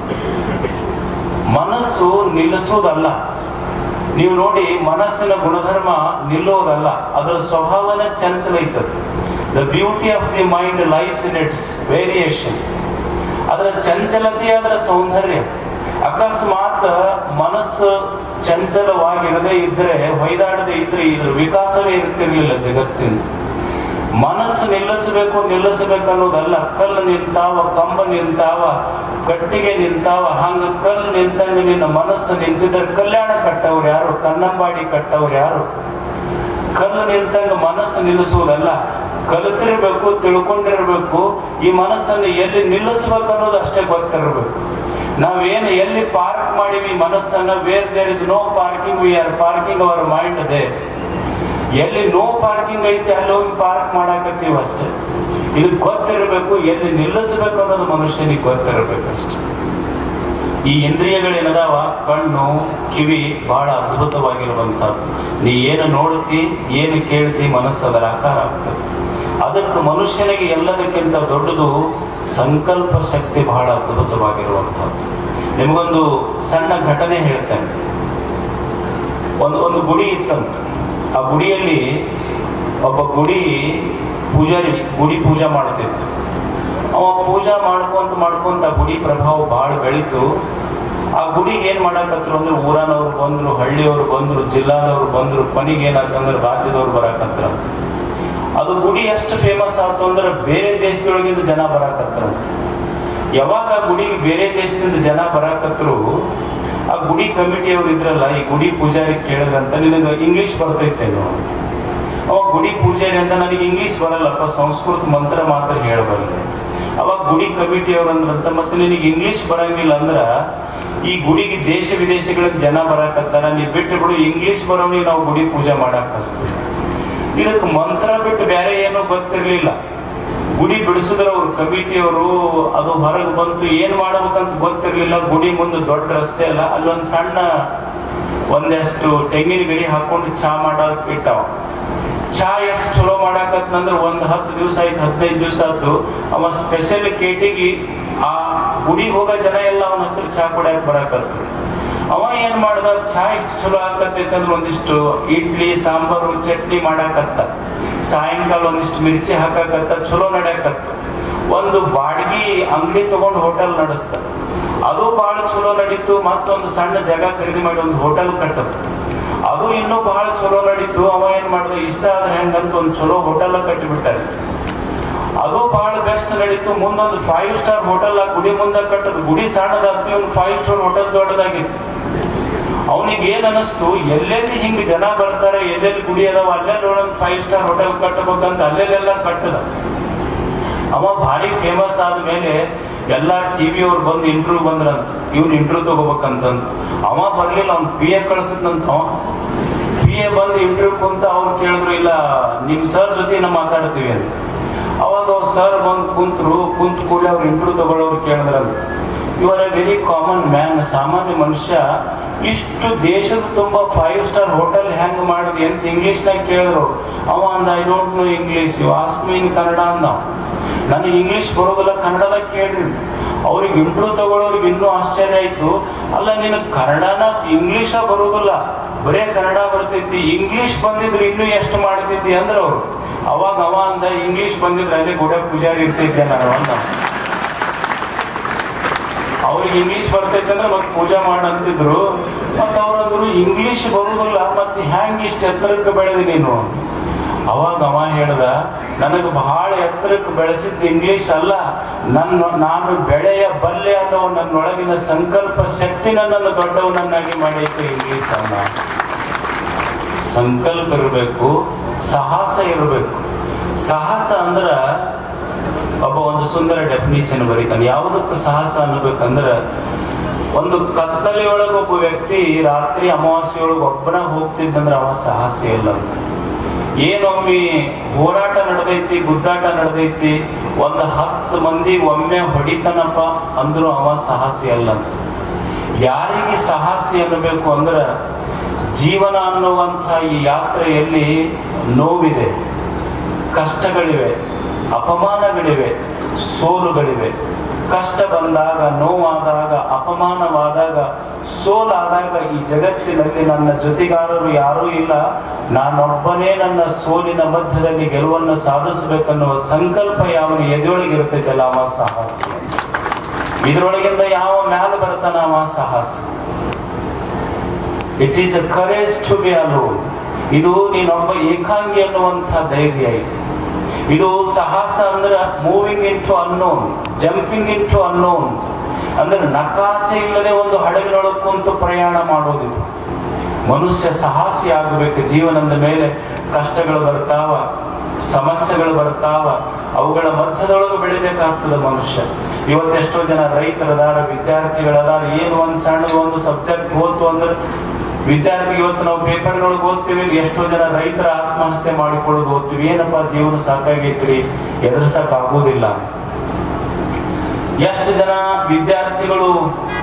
ಮನಸ್ಸು ನಿಲ್ಲಿಸೋದಲ್ಲ ನೀವು ನೋಡಿ ಮನಸ್ಸಿನ ಗುಣಧರ್ಮ ನಿಲ್ಲೋದಲ್ಲ ಅದರ ಸ್ವಭಾವನ ಚಂಚಲ ಐತದ the beauty of the mind lies in its variation ಅದರ ಚಂಚಲತೆ ಅದರ ಸೌಂದರ್ಯ ಅಕಸ್ಮಾತ್ ಮನಸ್ಸು ಚಂಚಲವಾಗಿರದೇ ಇದ್ರೆ ಹೊಯ್ದಾಡದೆ ಇದ್ರೆ ಇದ್ರ ವಿಕಾಸವೇ ಇರ್ತಿರ್ಲಿಲ್ಲ ಜಗತ್ತಿನ ಮನಸ್ಸು ನಿಲ್ಲಿಸಬೇಕು ನಿಲ್ಲಿಸಬೇಕು ಅನ್ನೋದಲ್ಲ ಕಲ್ಲು ನಿಂತಾವ ಕಂಬ ನಿಂತಾವ ಕಟ್ಟಿಗೆ ನಿಂತಾವ ಹಂಗ ಕಲ್ಲು ನಿಂತಂಗ ನಿನ್ನ ಮನಸ್ಸು ನಿಂತಿದ್ರೆ ಕಲ್ಯಾಣ ಕಟ್ಟವ್ರು ಯಾರು ಕನ್ನಂಬಾಡಿ ಕಟ್ಟವ್ರು ಯಾರು ಕಲ್ಲು ನಿಂತಂಗ ಮನಸ್ಸು ನಿಲ್ಲಿಸುವುದಲ್ಲ ಕಲಿತಿರ್ಬೇಕು ತಿಳ್ಕೊಂಡಿರ್ಬೇಕು ಈ ಮನಸ್ಸನ್ನು ಎಲ್ಲಿ ನಿಲ್ಲಿಸ್ಬೇಕು ಅನ್ನೋದು ಅಷ್ಟೇ ಗೊತ್ತಿರ್ಬೇಕು ನಾವೇನು ಎಲ್ಲಿ ಪಾರ್ಕ್ ಮಾಡಿವಿ ಮನಸ್ಸನ್ನ where there is no parking we are parking our mind they ಎಲ್ಲಿ ನೋ ಪಾರ್ಕಿಂಗ್ ಐತಿ ಅಲ್ಲಿ ಹೋಗಿ ಪಾರ್ಕ್ ಮಾಡಾಕತ್ತೀವಿ ಅಷ್ಟೇ ಇದು ಗೊತ್ತಿರಬೇಕು ಎಲ್ಲಿ ನಿಲ್ಲಿಸಬೇಕು ಅನ್ನೋದು ಮನುಷ್ಯನಿಗೆ ಗೊತ್ತಿರಬೇಕು ಅಷ್ಟೇ ಈ ಇಂದ್ರಿಯಗಳೇನದಾವ ಕಣ್ಣು ಕಿವಿ ಬಹಳ ಅದ್ಭುತವಾಗಿರುವಂತದ್ದು ನೀ ಏನು ನೋಡ್ತಿ ಏನು ಕೇಳ್ತಿ ಮನಸ್ಸು ಅದರ ಆಕಾರ ಆಗ್ತದೆ ಅದಕ್ಕೆ ಮನುಷ್ಯನಿಗೆ ಎಲ್ಲದಕ್ಕಿಂತ ದೊಡ್ಡದು ಸಂಕಲ್ಪ ಶಕ್ತಿ ಬಹಳ ಅದ್ಭುತವಾಗಿರುವಂತಹದ್ದು ನಿಮಗೊಂದು ಸಣ್ಣ ಘಟನೆ ಹೇಳ್ತೇನೆ ಒಂದು ಒಂದು ಗುಡಿ ಇತ್ತಂತ ಆ ಗುಡಿಯಲ್ಲಿ ಒಬ್ಬ ಗುಡಿ ಪೂಜಾರಿ ಗುಡಿ ಪೂಜಾ ಮಾಡ್ತಿದ್ದ ಅವ ಪೂಜಾ ಮಾಡ್ಕೊಂತ ಮಾಡ್ಕೊಂತ ಆ ಗುಡಿ ಪ್ರಭಾವ ಬಹಳ ಬೆಳೀತು ಆ ಗುಡಿಗೆ ಏನ್ ಮಾಡಕತ್ರು ಅಂದ್ರೆ ಊರನವ್ರು ಬಂದ್ರು ಹಳ್ಳಿಯವ್ರು ಬಂದ್ರು ಜಿಲ್ಲಾದವ್ರು ಬಂದ್ರು ಕೊನೆಗೆ ಏನಾಯ್ತಂದ್ರೆ ರಾಜ್ಯದವ್ರು ಬರಾಕತ್ರ ಅದು ಗುಡಿ ಎಷ್ಟು ಫೇಮಸ್ ಆಯ್ತು ಅಂದ್ರೆ ಬೇರೆ ದೇಶದೊಳಗಿಂದ ಜನ ಬರಾಕತ್ರ ಯಾವಾಗ ಆ ಗುಡಿಗೆ ಬೇರೆ ದೇಶದಿಂದ ಜನ ಬರಾಕತ್ರು ಆ ಗುಡಿ ಕಮಿಟಿಯವ್ರು ಇದ್ರಲ್ಲ ಈ ಗುಡಿ ಪೂಜಾರಿ ಕೇಳಿದಂತ ನಿನಗೆ ಇಂಗ್ಲಿಷ್ ಬರ್ತೈತೇನೋ ಅವಾಗ ಗುಡಿ ಪೂಜಾರಿ ಅಂತ ನನಗೆ ಇಂಗ್ಲಿಷ್ ಬರಲ್ಲಪ್ಪ ಸಂಸ್ಕೃತ ಮಂತ್ರ ಮಾತ್ರ ಹೇಳಬಲ್ಲ ಅವಾಗ ಗುಡಿ ಕಮಿಟಿಯವ್ರು ಅಂದ್ರಂತ ಮತ್ತೆ ನಿನಗೆ ಇಂಗ್ಲಿಷ್ ಬರಂಗಿಲ್ಲ ಅಂದ್ರ ಈ ಗುಡಿಗೆ ದೇಶ ವಿದೇಶಗಳಿಂದ ಜನ ಬರಾಕತ್ತಾರ ನೀ ಬಿಟ್ಟು ಬಿಡು ಇಂಗ್ಲಿಷ್ ಬರೋನಿಗೆ ನಾವು ಗುಡಿ ಪೂಜೆ ಮಾಡಕ್ ಹಚ್ತೀವಿ ಇದಕ್ಕೆ ಮಂತ್ರ ಬಿಟ್ಟು ಬೇರೆ ಏನೂ ಗೊತ್ತಿರ್ಲಿಲ್ಲ ಗುಡಿ ಬಿಡಿಸಿದ್ರ ಅವ್ರ ಕಮಿಟಿಯವರು ಅದು ಹೊರಗೆ ಬಂತು ಏನ್ ಮಾಡ್ಬೇಕಂತ ಗೊತ್ತಿರ್ಲಿಲ್ಲ ಗುಡಿ ಮುಂದೆ ದೊಡ್ಡ ರಸ್ತೆ ಅಲ್ಲ ಅಲ್ಲೊಂದ್ ಸಣ್ಣ ಒಂದಷ್ಟು ತೆಂಗಿನ ಗರಿ ಹಾಕೊಂಡು ಚಾ ಮಾಡಕ್ ಇಟ್ಟಾವ ಚಾ ಎಷ್ಟು ಚಲೋ ಮಾಡಾಕತ್ನಂದ್ರ ಒಂದ್ ಹತ್ತು ದಿವಸ ಆಯ್ತು ಹದಿನೈದು ದಿವಸ ಆಯ್ತು ಅವ ಸ್ಪೆಷಲ್ ಕೇಟಿಗೆ ಆ ಗುಡಿಗೆ ಹೋಗೋ ಜನ ಎಲ್ಲ ಅವನ ಹತ್ರ ಚಾ ಕುಡಿಯಕ್ ಬರಾಕತ್ತು ಅವ ಏನ್ ಮಾಡ್ದ ಚಾ ಇಷ್ಟು ಚಲೋ ಆಕತ್ತೈತಂದ್ರ ಒಂದಿಷ್ಟು ಇಡ್ಲಿ ಸಾಂಬಾರು ಚಟ್ನಿ ಮಾಡಾಕತ್ತ ಸಾಯಂಕಾಲ ಒಂದಿಷ್ಟು ಮಿರ್ಚಿ ಹಾಕಾಕತ್ತ ಚಲೋ ನಡ್ಯಾಕತ್ತ ಒಂದು ಬಾಡ್ಗಿ ಅಂಗಡಿ ತಗೊಂಡು ಹೋಟೆಲ್ ನಡೆಸ್ತ ಅದು ಬಹಳ ಚಲೋ ನಡೀತು ಮತ್ತೊಂದು ಸಣ್ಣ ಜಾಗ ಖರೀದಿ ಮಾಡಿ ಒಂದು ಹೋಟೆಲ್ ಕಟ್ಟದ ಅದು ಇನ್ನೂ ಬಹಳ ಚಲೋ ನಡೀತು ಅವ ಏನ್ ಮಾಡ್ದ ಇಷ್ಟ ಆದ್ರೆ ಹೆಂಗಂತ ಒಂದು ಚಲೋ ಹೋಟೆಲ್ ಕಟ್ಟಿಬಿಟ್ಟಾರೆ ಅದು ಬಹಳ ಬೆಸ್ಟ್ ನಡೀತು ಮುಂದೊಂದು ಫೈವ್ ಸ್ಟಾರ್ ಹೋಟೆಲ್ ಆ ಗುಡಿ ಮುಂದೆ ಕಟ್ಟದ ಗುಡಿ ಸಣ್ಣದಾಗ್ತಿ ಒಂದು ಫೈವ್ ಸ್ಟಾರ್ ಹೋಟೆಲ್ ದೊಡ್ಡದಾಗಿತ್ತು ಅವನಿಗೆ ಏನ್ ಅನಿಸ್ತು ಎಲ್ಲೆಲ್ಲಿ ಹಿಂಗ್ ಜನ ಬರ್ತಾರೆ ಎಲ್ಲೆಲ್ಲಿ ಗುಡಿ ಅದಾವ ಅಲ್ಲೆಲ್ಲಿ ಒಂದು ಫೈವ್ ಸ್ಟಾರ್ ಹೋಟೆಲ್ ಕಟ್ಟಬೇಕಂತ ಅಲ್ಲೆಲ್ಲೆಲ್ಲ ಕಟ್ಟದ ಅವ ಭಾರಿ ಫೇಮಸ್ ಆದ್ಮೇಲೆ ಎಲ್ಲಾ ಟಿವಿ ಅವ್ರು ಬಂದು ಇಂಟರ್ವ್ಯೂ ಬಂದ್ರಂತ ಇವ್ನು ಇಂಟರ್ವ್ಯೂ ತಗೋಬೇಕಂತಂದ್ ಅವ ಬರ್ಲಿಲ್ಲ ಅವ್ನ್ ಪಿ ಎ ಕಳ್ಸಿದ್ನಂತ ಅವ ಪಿ ಎ ಬಂದು ಇಂಟರ್ವ್ಯೂ ಕುಂತ ಅವ್ರು ಕೇಳಿದ್ರು ಇಲ್ಲ ನಿಮ್ ಸರ್ ಜೊತೆ ನಾವು ಮಾತಾಡ್ತೀವಿ ಅಂತ ಅವಾಗ ಅವ್ರ ಸರ್ ಬಂದು ಕುಂತ್ರು ಕುಂತ್ ಕೂಡಲೇ ಅವ್ರು ಇಂಟರ್ವ್ಯೂ ತಗೊಳ್ಳೋರು ಕೇಳಿದ್ರಂತ ಇವರ ವೆರಿ ಕಾಮನ್ ಮ್ಯಾನ್ ಸಾಮಾನ್ಯ ಮನುಷ್ಯ ಇಷ್ಟು ದೇಶದ ತುಂಬಾ ಫೈವ್ ಸ್ಟಾರ್ ಹೋಟೆಲ್ ಹೆಂಗ್ ಮಾಡಿದೆ ಅಂತ ಇಂಗ್ಲಿಷ್ ನಾಗ ಕೇಳಿದ್ರು ಅವ ಅಂದ I don't know English you ask me in Kannada ಅಂದ ನನಗೆ ಇಂಗ್ಲಿಷ್ ಬರೋದಿಲ್ಲ ಕನ್ನಡದಾಗ ಕೇಳ್ರಿ ಅವ್ರಿಗೆ ಇಂಟ್ರೂ ತಗೊಳ್ಳೋರಿಗೆ ಇನ್ನೂ ಆಶ್ಚರ್ಯ ಆಯ್ತು ಅಲ್ಲ ನಿನ್ ಕನ್ನಡನ ಇಂಗ್ಲಿಷ ಬರೋದಿಲ್ಲ ಬರೇ ಕನ್ನಡ ಬರ್ತೈತಿ ಇಂಗ್ಲಿಷ್ ಬಂದಿದ್ರು ಇನ್ನೂ ಎಷ್ಟು ಮಾಡ್ತಿದ್ದಿ ಅಂದ್ರ ಅವ್ರು ಅವಾಗ ಅವ ಅಂದ ಇಂಗ್ಲಿಷ್ ಬಂದಿದ್ರೆ ಅಲ್ಲಿ ಗುಡ ಪೂಜಾರಿ ಇರ್ತಿದ್ದೆ ನಾನು ಅಂದ ಅವ್ರಿಗೆ ಇಂಗ್ಲಿಷ್ ಬರ್ತೈತೆ ಅಂದ್ರೆ ಮತ್ತೆ ಪೂಜಾ ಮಾಡಂತಿದ್ರು ಮತ್ತೆ ಅವ್ರಂದ್ರು ಇಂಗ್ಲಿಷ್ ಬರುದಿಲ್ಲ ಮತ್ತೆ ಹ್ಯಾಂಗ್ ಇಷ್ಟ ಎತ್ತರಕ್ಕೆ ಬೆಳೆದಿ ನೀನು ಅವಾಗ ಅವ ಹೇಳ್ದ ನನಗೆ ಬಹಳ ಎತ್ತರಕ್ಕೆ ಬೆಳೆಸಿದ್ದು ಇಂಗ್ಲಿಷ್ ಅಲ್ಲ ನನ್ನ ನಾನು ಬೆಳೆಯ ಬಲ್ಲೆ ಅನ್ನೋ ನನ್ನೊಳಗಿನ ಸಂಕಲ್ಪ ಶಕ್ತಿ ನನ್ನನ್ನು ದೊಡ್ಡವನನ್ನಾಗಿ ಮಾಡೈತೆ ಇಂಗ್ಲಿಷ್ ಅನ್ನ ಸಂಕಲ್ಪ ಇರಬೇಕು ಸಾಹಸ ಇರಬೇಕು ಸಾಹಸ ಅಂದ್ರ ಒಬ್ಬ ಒಂದು ಸುಂದರ ಡೆಫಿನಿಷನ್ ಬರೀತಾನೆ ಯಾವುದಕ್ಕೆ ಸಾಹಸ ಅನ್ನಬೇಕಂದ್ರ ಒಂದು ಕತ್ತಲೆ ಒಳಗ ಒಬ್ಬ ವ್ಯಕ್ತಿ ರಾತ್ರಿ ಅಮಾವಾಸ್ಯೆ ಒಳಗ ಒಬ್ಬನ ಹೋಗ್ತಿದ್ದಂದ್ರ ಅವ ಸಾಹಸ ಇಲ್ಲ ಅಂತ ಏನೊಮ್ಮೆ ಹೋರಾಟ ನಡೆದೈತಿ ಗುದ್ದಾಟ ನಡೆದೈತಿ ಒಂದು ಹತ್ತು ಮಂದಿ ಒಮ್ಮೆ ಹೊಡಿತಾನಪ್ಪ ಅಂದ್ರೂ ಅವ ಸಾಹಸಿ ಅಲ್ಲ ಅಂತ ಯಾರಿಗೆ ಸಾಹಸಿ ಅನ್ನಬೇಕು ಅಂದ್ರ ಜೀವನ ಅನ್ನುವಂಥ ಈ ಯಾತ್ರೆಯಲ್ಲಿ ನೋವಿದೆ ಕಷ್ಟಗಳಿವೆ ಅಪಮಾನಗಳಿವೆ ಸೋಲುಗಳಿವೆ ಕಷ್ಟ ಬಂದಾಗ ನೋವಾದಾಗ ಅಪಮಾನವಾದಾಗ ಸೋಲಾದಾಗ ಈ ಜಗತ್ತಿನಲ್ಲಿ ನನ್ನ ಜೊತೆಗಾರರು ಯಾರೂ ಇಲ್ಲ ನಾನೊಬ್ಬನೇ ನನ್ನ ಸೋಲಿನ ಮಧ್ಯದಲ್ಲಿ ಗೆಲುವನ್ನು ಸಾಧಿಸಬೇಕನ್ನುವ ಸಂಕಲ್ಪ ಯಾವನ ಎದೆಯೊಳಗಿರ್ತೈತಲ್ಲ ಅವ ಸಾಹಸಿ ಇದ್ರೊಳಗಿಂದ ಯಾವ ಮ್ಯಾಲ ಬರ್ತಾನ ಅವ ಸಾಹಸಿ it is a courage to be alone ಇದು ನೀನೊಬ್ಬ ಏಕಾಂಗಿ ಅನ್ನುವಂಥ ಧೈರ್ಯ ಇದು ಇದು ಸಾಹಸ ಅಂದ್ರೆ moving into unknown jumping into unknown ಅಂದ್ರೆ ನಕಾಸೆ ಇಲ್ಲದೆ ಒಂದು ಹಡಗಿನೊಳಗೆ ಕುಂತು ಪ್ರಯಾಣ ಮಾಡೋದಿದು ಮನುಷ್ಯ ಸಾಹಸಿ ಆಗಬೇಕು ಜೀವನದ ಮೇಲೆ ಕಷ್ಟಗಳು ಬರ್ತಾವ ಸಮಸ್ಯೆಗಳು ಬರ್ತಾವ ಅವುಗಳ ಮಧ್ಯದೊಳಗೆ ಬೆಳಿಬೇಕಾಗ್ತದೆ ಮನುಷ್ಯ ಇವತ್ತೆಷ್ಟೋ ಜನ ರೈತರದಾರ ವಿದ್ಯಾರ್ಥಿಗಳದಾರ ಏನು ಒಂದ್ ಸಣ್ಣ ಒಂದು ಸಬ್ಜೆಕ್ಟ್ ಓದ್ತು ಅಂದ್ರೆ ವಿದ್ಯಾರ್ಥಿ ಇವತ್ತು ನಾವು ಪೇಪರ್ನೊಳಗೆ ಓದ್ತೀವಿ ಎಷ್ಟೋ ಜನ ರೈತರ ಆತ್ಮಹತ್ಯೆ ಮಾಡಿಕೊಳ್ಳೋದು ಓದ್ತೀವಿ ಏನಪ್ಪಾ ಜೀವನ ಸಾಕಾಗೈತ್ರಿ ಎದುರ್ಸಕ್ ಆಗೋದಿಲ್ಲ ಎಷ್ಟು ಜನ ವಿದ್ಯಾರ್ಥಿಗಳು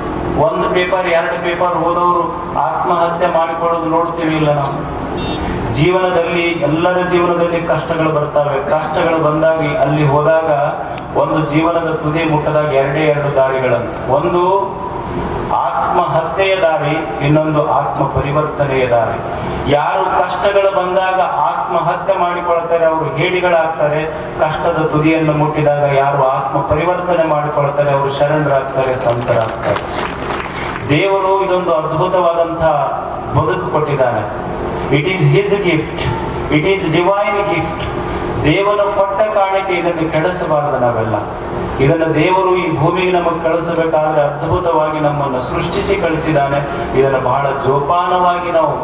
ಒಂದು ಪೇಪರ್ ಎರಡು ಪೇಪರ್ ಓದೋರು ಆತ್ಮಹತ್ಯೆ ಮಾಡಿಕೊಳ್ಳೋದು ನೋಡ್ತೀವಿ ಇಲ್ಲ ನಾವು ಜೀವನದಲ್ಲಿ ಎಲ್ಲರ ಜೀವನದಲ್ಲಿ ಕಷ್ಟಗಳು ಬರ್ತವೆ ಕಷ್ಟಗಳು ಬಂದಾಗ ಅಲ್ಲಿ ಹೋದಾಗ ಒಂದು ಜೀವನದ ತುದಿ ಮುಟ್ಟದಾಗ ಎರಡೇ ಎರಡು ದಾರಿಗಳನ್ನು ಒಂದು ಆತ್ಮಹತ್ಯೆಯ ದಾರಿ ಇನ್ನೊಂದು ಆತ್ಮ ಪರಿವರ್ತನೆಯ ದಾರಿ ಯಾರು ಕಷ್ಟಗಳು ಬಂದಾಗ ಆತ್ಮಹತ್ಯೆ ಮಾಡಿಕೊಳ್ತಾರೆ ಅವರು ಹೇಡಿಗಳಾಗ್ತಾರೆ ಕಷ್ಟದ ತುದಿಯನ್ನು ಮುಟ್ಟಿದಾಗ ಯಾರು ಆತ್ಮ ಪರಿವರ್ತನೆ ಮಾಡಿಕೊಳ್ತಾರೆ ಅವರು ಶರಣರಾಗ್ತಾರೆ ಸಂತರಾಗ್ತಾರೆ ದೇವರು ಇದೊಂದು ಅದ್ಭುತವಾದಂತಹ ಬದುಕು ಕೊಟ್ಟಿದ್ದಾನೆ it is his gift it is divine gift ದೇವನು ಕೊಟ್ಟ ಕಾಣಿಕೆ ಇದನ್ನು ಕೆಡಿಸಬಾರದು ನಾವೆಲ್ಲ ಇದನ್ನು ದೇವರು ಈ ಭೂಮಿಗೆ ನಮಗೆ ಕಳಿಸಬೇಕಾದ್ರೆ ಅದ್ಭುತವಾಗಿ ನಮ್ಮನ್ನು ಸೃಷ್ಟಿಸಿ ಕಳಿಸಿದ್ದಾನೆ ಇದನ್ನು ಬಹಳ ಜೋಪಾನವಾಗಿ ನಾವು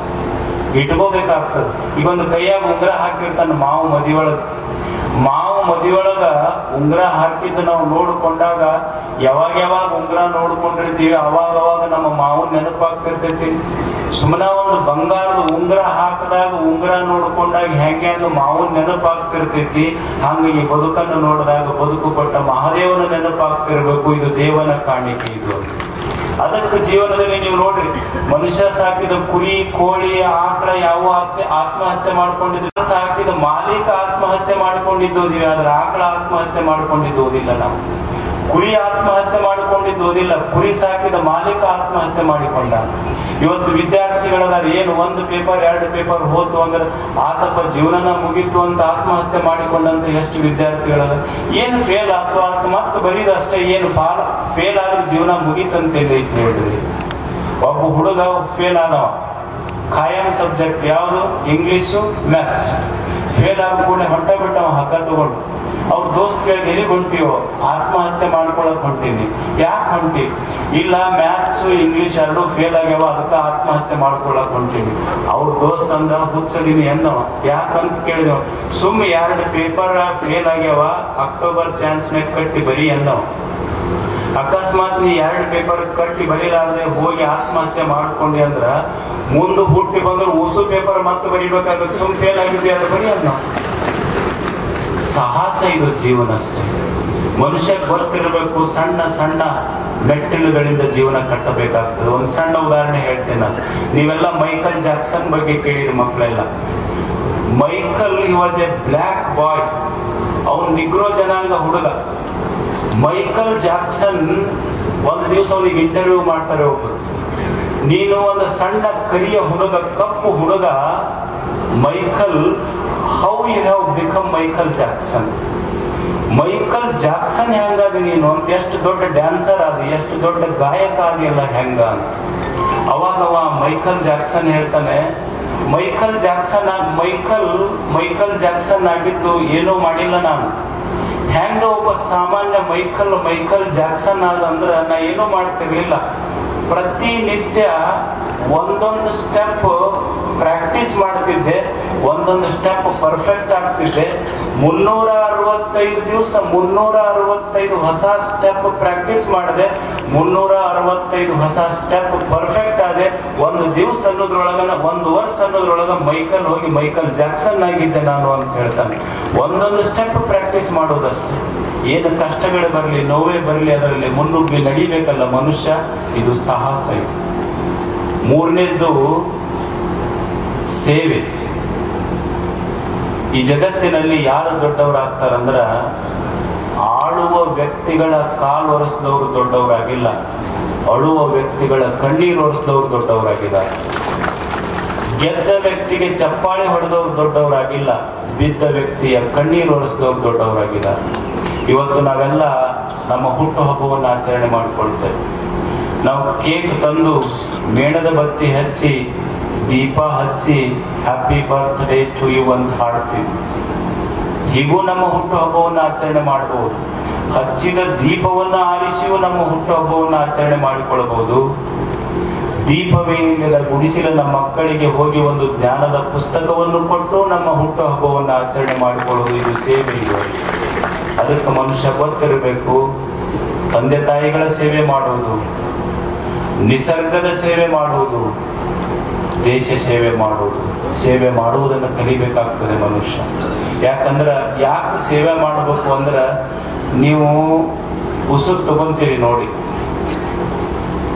ಇಟ್ಕೋಬೇಕಾಗ್ತದೆ ಈಗ ಒಂದು ಕೈಯಾಗ ಉಂಗುರ ಹಾಕಿರ್ತಾನೆ ಮಾವು ಮದಿಯೊಳಗ ಮಾವು ಮದಿಯೊಳಗ ಉಂಗುರ ಹಾಕಿದ್ದು ನಾವು ನೋಡ್ಕೊಂಡಾಗ ಯಾವಾಗ ಯಾವಾಗ ಉಂಗುರ ನೋಡ್ಕೊಂಡಿರ್ತೀವಿ ಅವಾಗ ಅವಾಗ ನಮ್ಮ ಮಾವು ನೆನಪಾಗ್ತಿರ್ತೈತಿ ಸುಮ್ಮನೆ ಒಂದು ಬಂಗಾರದ ಉಂಗುರ ಹಾಕಿದಾಗ ಉಂಗುರ ನೋಡ್ಕೊಂಡಾಗ ಹೆಂಗೆ ಅದು ಮಾವು ನೆನಪಾಗ್ತಿರ್ತೈತಿ ಹಂಗ ಈ ಬದುಕನ್ನು ನೋಡಿದಾಗ ಬದುಕು ಕೊಟ್ಟ ಮಹಾದೇವನ ನೆನಪಾಗ್ತಿರ್ಬೇಕು ಇದು ದೇವನ ಕಾಣಿಕೆ ಇದು ಅದಕ್ಕೆ ಜೀವನದಲ್ಲಿ ನೀವು ನೋಡ್ರಿ ಮನುಷ್ಯ ಸಾಕಿದ ಕುರಿ ಕೋಳಿ ಆಕಳ ಯಾವ ಆತ್ಮ ಆತ್ಮಹತ್ಯೆ ಮಾಡ್ಕೊಂಡಿದ್ದು ಸಾಕಿದ ಮಾಲೀಕ ಆತ್ಮಹತ್ಯೆ ಮಾಡ್ಕೊಂಡಿದ್ದೋದಿಲ್ಲ ಆದ್ರೆ ಆಕಳ ಆತ್ಮಹತ್ಯೆ ಮಾಡ್ಕೊಂಡಿದ್ದೋದಿಲ್ಲ ನಾವು ಕುರಿ ಆತ್ಮಹತ್ಯೆ ಮಾಡಿಕೊಂಡಿದ್ದು ಓದಿಲ್ಲ ಕುರಿ ಸಾಕಿದ ಮಾಲೀಕ ಆತ್ಮಹತ್ಯೆ ಮಾಡಿಕೊಂಡ ಇವತ್ತು ವಿದ್ಯಾರ್ಥಿಗಳದಾರ ಏನು ಒಂದು ಪೇಪರ್ ಎರಡು ಪೇಪರ್ ಹೋತು ಅಂದ್ರೆ ಆತಪ್ಪ ಜೀವನನ ಮುಗೀತು ಅಂತ ಆತ್ಮಹತ್ಯೆ ಮಾಡಿಕೊಂಡಂತ ಎಷ್ಟು ವಿದ್ಯಾರ್ಥಿಗಳದ ಏನು ಫೇಲ್ ಆತು ಆತ ಮತ್ತೆ ಬರೀದ ಅಷ್ಟೇ ಏನು ಪಾಲ ಫೇಲ್ ಆದ್ರೆ ಜೀವನ ಮುಗೀತಂತ ಐತಿ ನೋಡ್ರಿ ಒಬ್ಬ ಹುಡುಗ ಫೇಲ್ ಆದವ ಖಾಯಂ ಸಬ್ಜೆಕ್ಟ್ ಯಾವುದು ಇಂಗ್ಲಿಷು ಮ್ಯಾಥ್ಸ್ ಫೇಲ್ ಆದ ಕೂಡ ಹೊಂಟ ಬಿಟ್ಟವ ಹಗ್ಗ ತಗೊಂಡು ಅವ್ರ ದೋಸ್ತ್ ಕೇಳಿ ಎಲ್ಲಿಗೆ ಹೊಂಟಿವೋ ಆತ್ಮಹತ್ಯೆ ಮಾಡ್ಕೊಳಕ್ ಹೊಂಟೀನಿ ಯಾಕೆ ಹೊಂಟಿ ಇಲ್ಲ ಮ್ಯಾಥ್ಸ್ ಇಂಗ್ಲಿಷ್ ಎರಡು ಫೇಲ್ ಆಗ್ಯಾವ ಅದಕ್ಕೆ ಆತ್ಮಹತ್ಯೆ ಮಾಡ್ಕೊಳಕ್ ಹೊಂಟೀನಿ ಅವ್ರ ದೋಸ್ತ್ ಅಂದ ಹುಚ್ಚದೀನಿ ಎಂದವ ಯಾಕಂತ ಕೇಳಿದವ ಸುಮ್ ಎರಡು ಪೇಪರ್ ಫೇಲ್ ಆಗ್ಯಾವ ಅಕ್ಟೋಬರ್ ಚಾನ್ಸ್ನಾಗ ಕಟ್ಟಿ ಬರೀ ಎಂದವ ಅಕಸ್ಮಾತ್ ನೀ ಎರಡು ಪೇಪರ್ ಕಟ್ಟಿ ಬರೀಲಾರದೆ ಹೋಗಿ ಆತ್ಮಹತ್ಯೆ ಮಾಡ್ಕೊಂಡಿ ಅಂದ್ರ ಮುಂದೆ ಹುಟ್ಟಿ ಬಂದ್ರೆ ಉಸು ಪೇಪರ್ ಮತ್ತೆ ಬರಿಬೇಕಾಗುತ್ತೆ ಸುಮ್ ಫೇಲ್ ಆಗಿದ್ವಿ ಅದು ಬರೀ ಅದ್ ನಾವು ಸಾಹಸ ಇದು ಜೀವನ ಅಷ್ಟೇ ಮನುಷ್ಯ ಗೊತ್ತಿರಬೇಕು ಸಣ್ಣ ಸಣ್ಣ ಮೆಟ್ಟಿಲುಗಳಿಂದ ಜೀವನ ಕಟ್ಟಬೇಕಾಗ್ತದೆ ಒಂದು ಸಣ್ಣ ಉದಾಹರಣೆ ಹೇಳ್ತೇನೆ ನಾನು ನೀವೆಲ್ಲ ಮೈಕಲ್ ಜಾಕ್ಸನ್ ಬಗ್ಗೆ ಕೇಳಿರಿ ಮಕ್ಕಳೆಲ್ಲ ಮೈಕಲ್ ಈ ವಾಸ್ ಎ ಬ್ಲ್ಯಾಕ್ ಬಾಯ್ ಅವನು ನಿಗ್ರೋ ಜನಾಂಗ ಹುಡುಗ ಮೈಕಲ್ ಜಾಕ್ಸನ್ ಒಂದು ದಿವಸ ಅವನಿಗೆ ಇಂಟರ್ವ್ಯೂ ಮಾಡ್ತಾರೆ ಒಬ್ಬರು ನೀನು ಒಂದು ಸಣ್ಣ ಕರಿಯ ಹುಡುಗ ಕಪ್ಪು ಹುಡುಗ Michael how you have become Michael Jackson Michael Jackson ಹೆಂಗಾದ ನೀನು ಅಂತ ಎಷ್ಟು ದೊಡ್ಡ ಡ್ಯಾನ್ಸರ್ ಆದ ಎಷ್ಟು ದೊಡ್ಡ ಗಾಯಕ ಆದಿಯಲ್ಲ ಹೆಂಗ ಅಂತ ಅವಾಗ ಅವ ಮೈಕಲ್ ಜಾಕ್ಸನ್ ಹೇಳ್ತಾನೆ ಮೈಕಲ್ ಜಾಕ್ಸನ್ ಆಗ್- ಮೈಕಲ್ ಮೈಕಲ್ ಜಾಕ್ಸನ್ ಆಗಿದ್ದು ಏನೂ ಮಾಡಿಲ್ಲ ನಾನು ಹೆಂಗ ಒಬ್ಬ ಸಾಮಾನ್ಯ ಮೈಕಲ್ ಮೈಕಲ್ ಜಾಕ್ಸನ್ ಆದಂದ್ರ ನಾ ಏನೂ ಮಾಡ್ತಿರ್ಲಿಲ್ಲ ಪ್ರತಿನಿತ್ಯ ಒಂದೊಂದು ಸ್ಟೆಪ್ ಪ್ರಾಕ್ಟೀಸ್ ಮಾಡ್ತಿದ್ದೆ ಒಂದೊಂದು ಸ್ಟೆಪ್ ಪರ್ಫೆಕ್ಟ್ ಆಗ್ತಿದ್ದೆ ಮುನ್ನೂರ ಅರವತ್ತೈದು ದಿವಸ ಮುನ್ನೂರ ಅರವತ್ತೈದು ಹೊಸ ಸ್ಟೆಪ್ ಪ್ರಾಕ್ಟೀಸ್ ಮಾಡಿದೆ ಮುನ್ನೂರ ಅರವತ್ತೈದು ಹೊಸ ಸ್ಟೆಪ್ ಪರ್ಫೆಕ್ಟ್ ಆದೆ ಒಂದು ದಿವಸ ಅನ್ನೋದ್ರೊಳಗ ಒಂದು ವರ್ಷ ಅನ್ನೋದ್ರೊಳಗ ಮೈಕಲ್ ಹೋಗಿ ಮೈಕಲ್ ಜಾಕ್ಸನ್ ಆಗಿದ್ದೆ ನಾನು ಅಂತ ಹೇಳ್ತಾನೆ ಒಂದೊಂದು ಸ್ಟೆಪ್ ಪ್ರಾಕ್ಟೀಸ್ ಮಾಡೋದಷ್ಟೇ ಏನು ಕಷ್ಟಗಳು ಬರಲಿ ನೋವೇ ಬರಲಿ ಅದರಲ್ಲಿ ಮುನ್ನುಗ್ಗಿ ನಡಿಬೇಕಲ್ಲ ಮನುಷ್ಯ ಇದು ಸಾಹಸ ಇದು ಮೂರನೇದ್ದು ಸೇವೆ ಈ ಜಗತ್ತಿನಲ್ಲಿ ಯಾರು ದೊಡ್ಡವರಾಗ್ತಾರಂದ್ರ ಆಳುವ ವ್ಯಕ್ತಿಗಳ ಕಾಲು ಒರೆಸಿದವರು ದೊಡ್ಡವರಾಗಿಲ್ಲ ಅಳುವ ವ್ಯಕ್ತಿಗಳ ಕಣ್ಣೀರು ಒರೆಸಿದವರು ದೊಡ್ಡವರಾಗಿದ್ದಾರೆ ಗೆದ್ದ ವ್ಯಕ್ತಿಗೆ ಚಪ್ಪಾಳೆ ಹೊಡೆದವರು ದೊಡ್ಡವರಾಗಿಲ್ಲ ಬಿದ್ದ ವ್ಯಕ್ತಿಯ ಕಣ್ಣೀರು ಒರೆಸಿದವರು ದೊಡ್ಡವರಾಗಿದ್ದಾರೆ ಇವತ್ತು ನಾವೆಲ್ಲ ನಮ್ಮ ಹುಟ್ಟು ಹಬ್ಬವನ್ನು ಆಚರಣೆ ಮಾಡಿಕೊಳ್ತೇವೆ ನಾವು ಕೇಕ್ ತಂದು ಮೇಣದ ಬತ್ತಿ ಹಚ್ಚಿ ದೀಪ ಹಚ್ಚಿ ಹ್ಯಾಪಿ ಬರ್ತ್ಡೇ ಟು ಯು ಅಂತ ಹಾಡ್ತೀವಿ ಹೀಗೂ ನಮ್ಮ ಹುಟ್ಟು ಹಬ್ಬವನ್ನು ಆಚರಣೆ ಮಾಡಬಹುದು ಹಚ್ಚಿದ ದೀಪವನ್ನು ಆರಿಸಿಯೂ ನಮ್ಮ ಹುಟ್ಟು ಹಬ್ಬವನ್ನು ಆಚರಣೆ ಮಾಡಿಕೊಳ್ಳಬಹುದು ದೀಪವೇ ಇಲ್ಲದ ಗುಡಿಸಿದ ನಮ್ಮ ಮಕ್ಕಳಿಗೆ ಹೋಗಿ ಒಂದು ಜ್ಞಾನದ ಪುಸ್ತಕವನ್ನು ಕೊಟ್ಟು ನಮ್ಮ ಹುಟ್ಟು ಹಬ್ಬವನ್ನು ಆಚರಣೆ ಮಾಡಿಕೊಳ್ಳುವುದು ಇದು ಸೇವೆ ಇದು ಅದಕ್ಕೆ ಮನುಷ್ಯ ಗೊತ್ತಿರಬೇಕು ತಂದೆ ತಾಯಿಗಳ ಸೇವೆ ಮಾಡುವುದು ನಿಸರ್ಗದ ಸೇವೆ ಮಾಡುವುದು ದೇಶ ಸೇವೆ ಮಾಡುವುದು ಸೇವೆ ಮಾಡುವುದನ್ನು ಕಲಿಬೇಕಾಗ್ತದೆ ಮನುಷ್ಯ ಯಾಕಂದ್ರ ಯಾಕೆ ಸೇವೆ ಮಾಡಬೇಕು ಅಂದ್ರ ನೀವು ಉಸುರು ತಗೊಂತೀರಿ ನೋಡಿ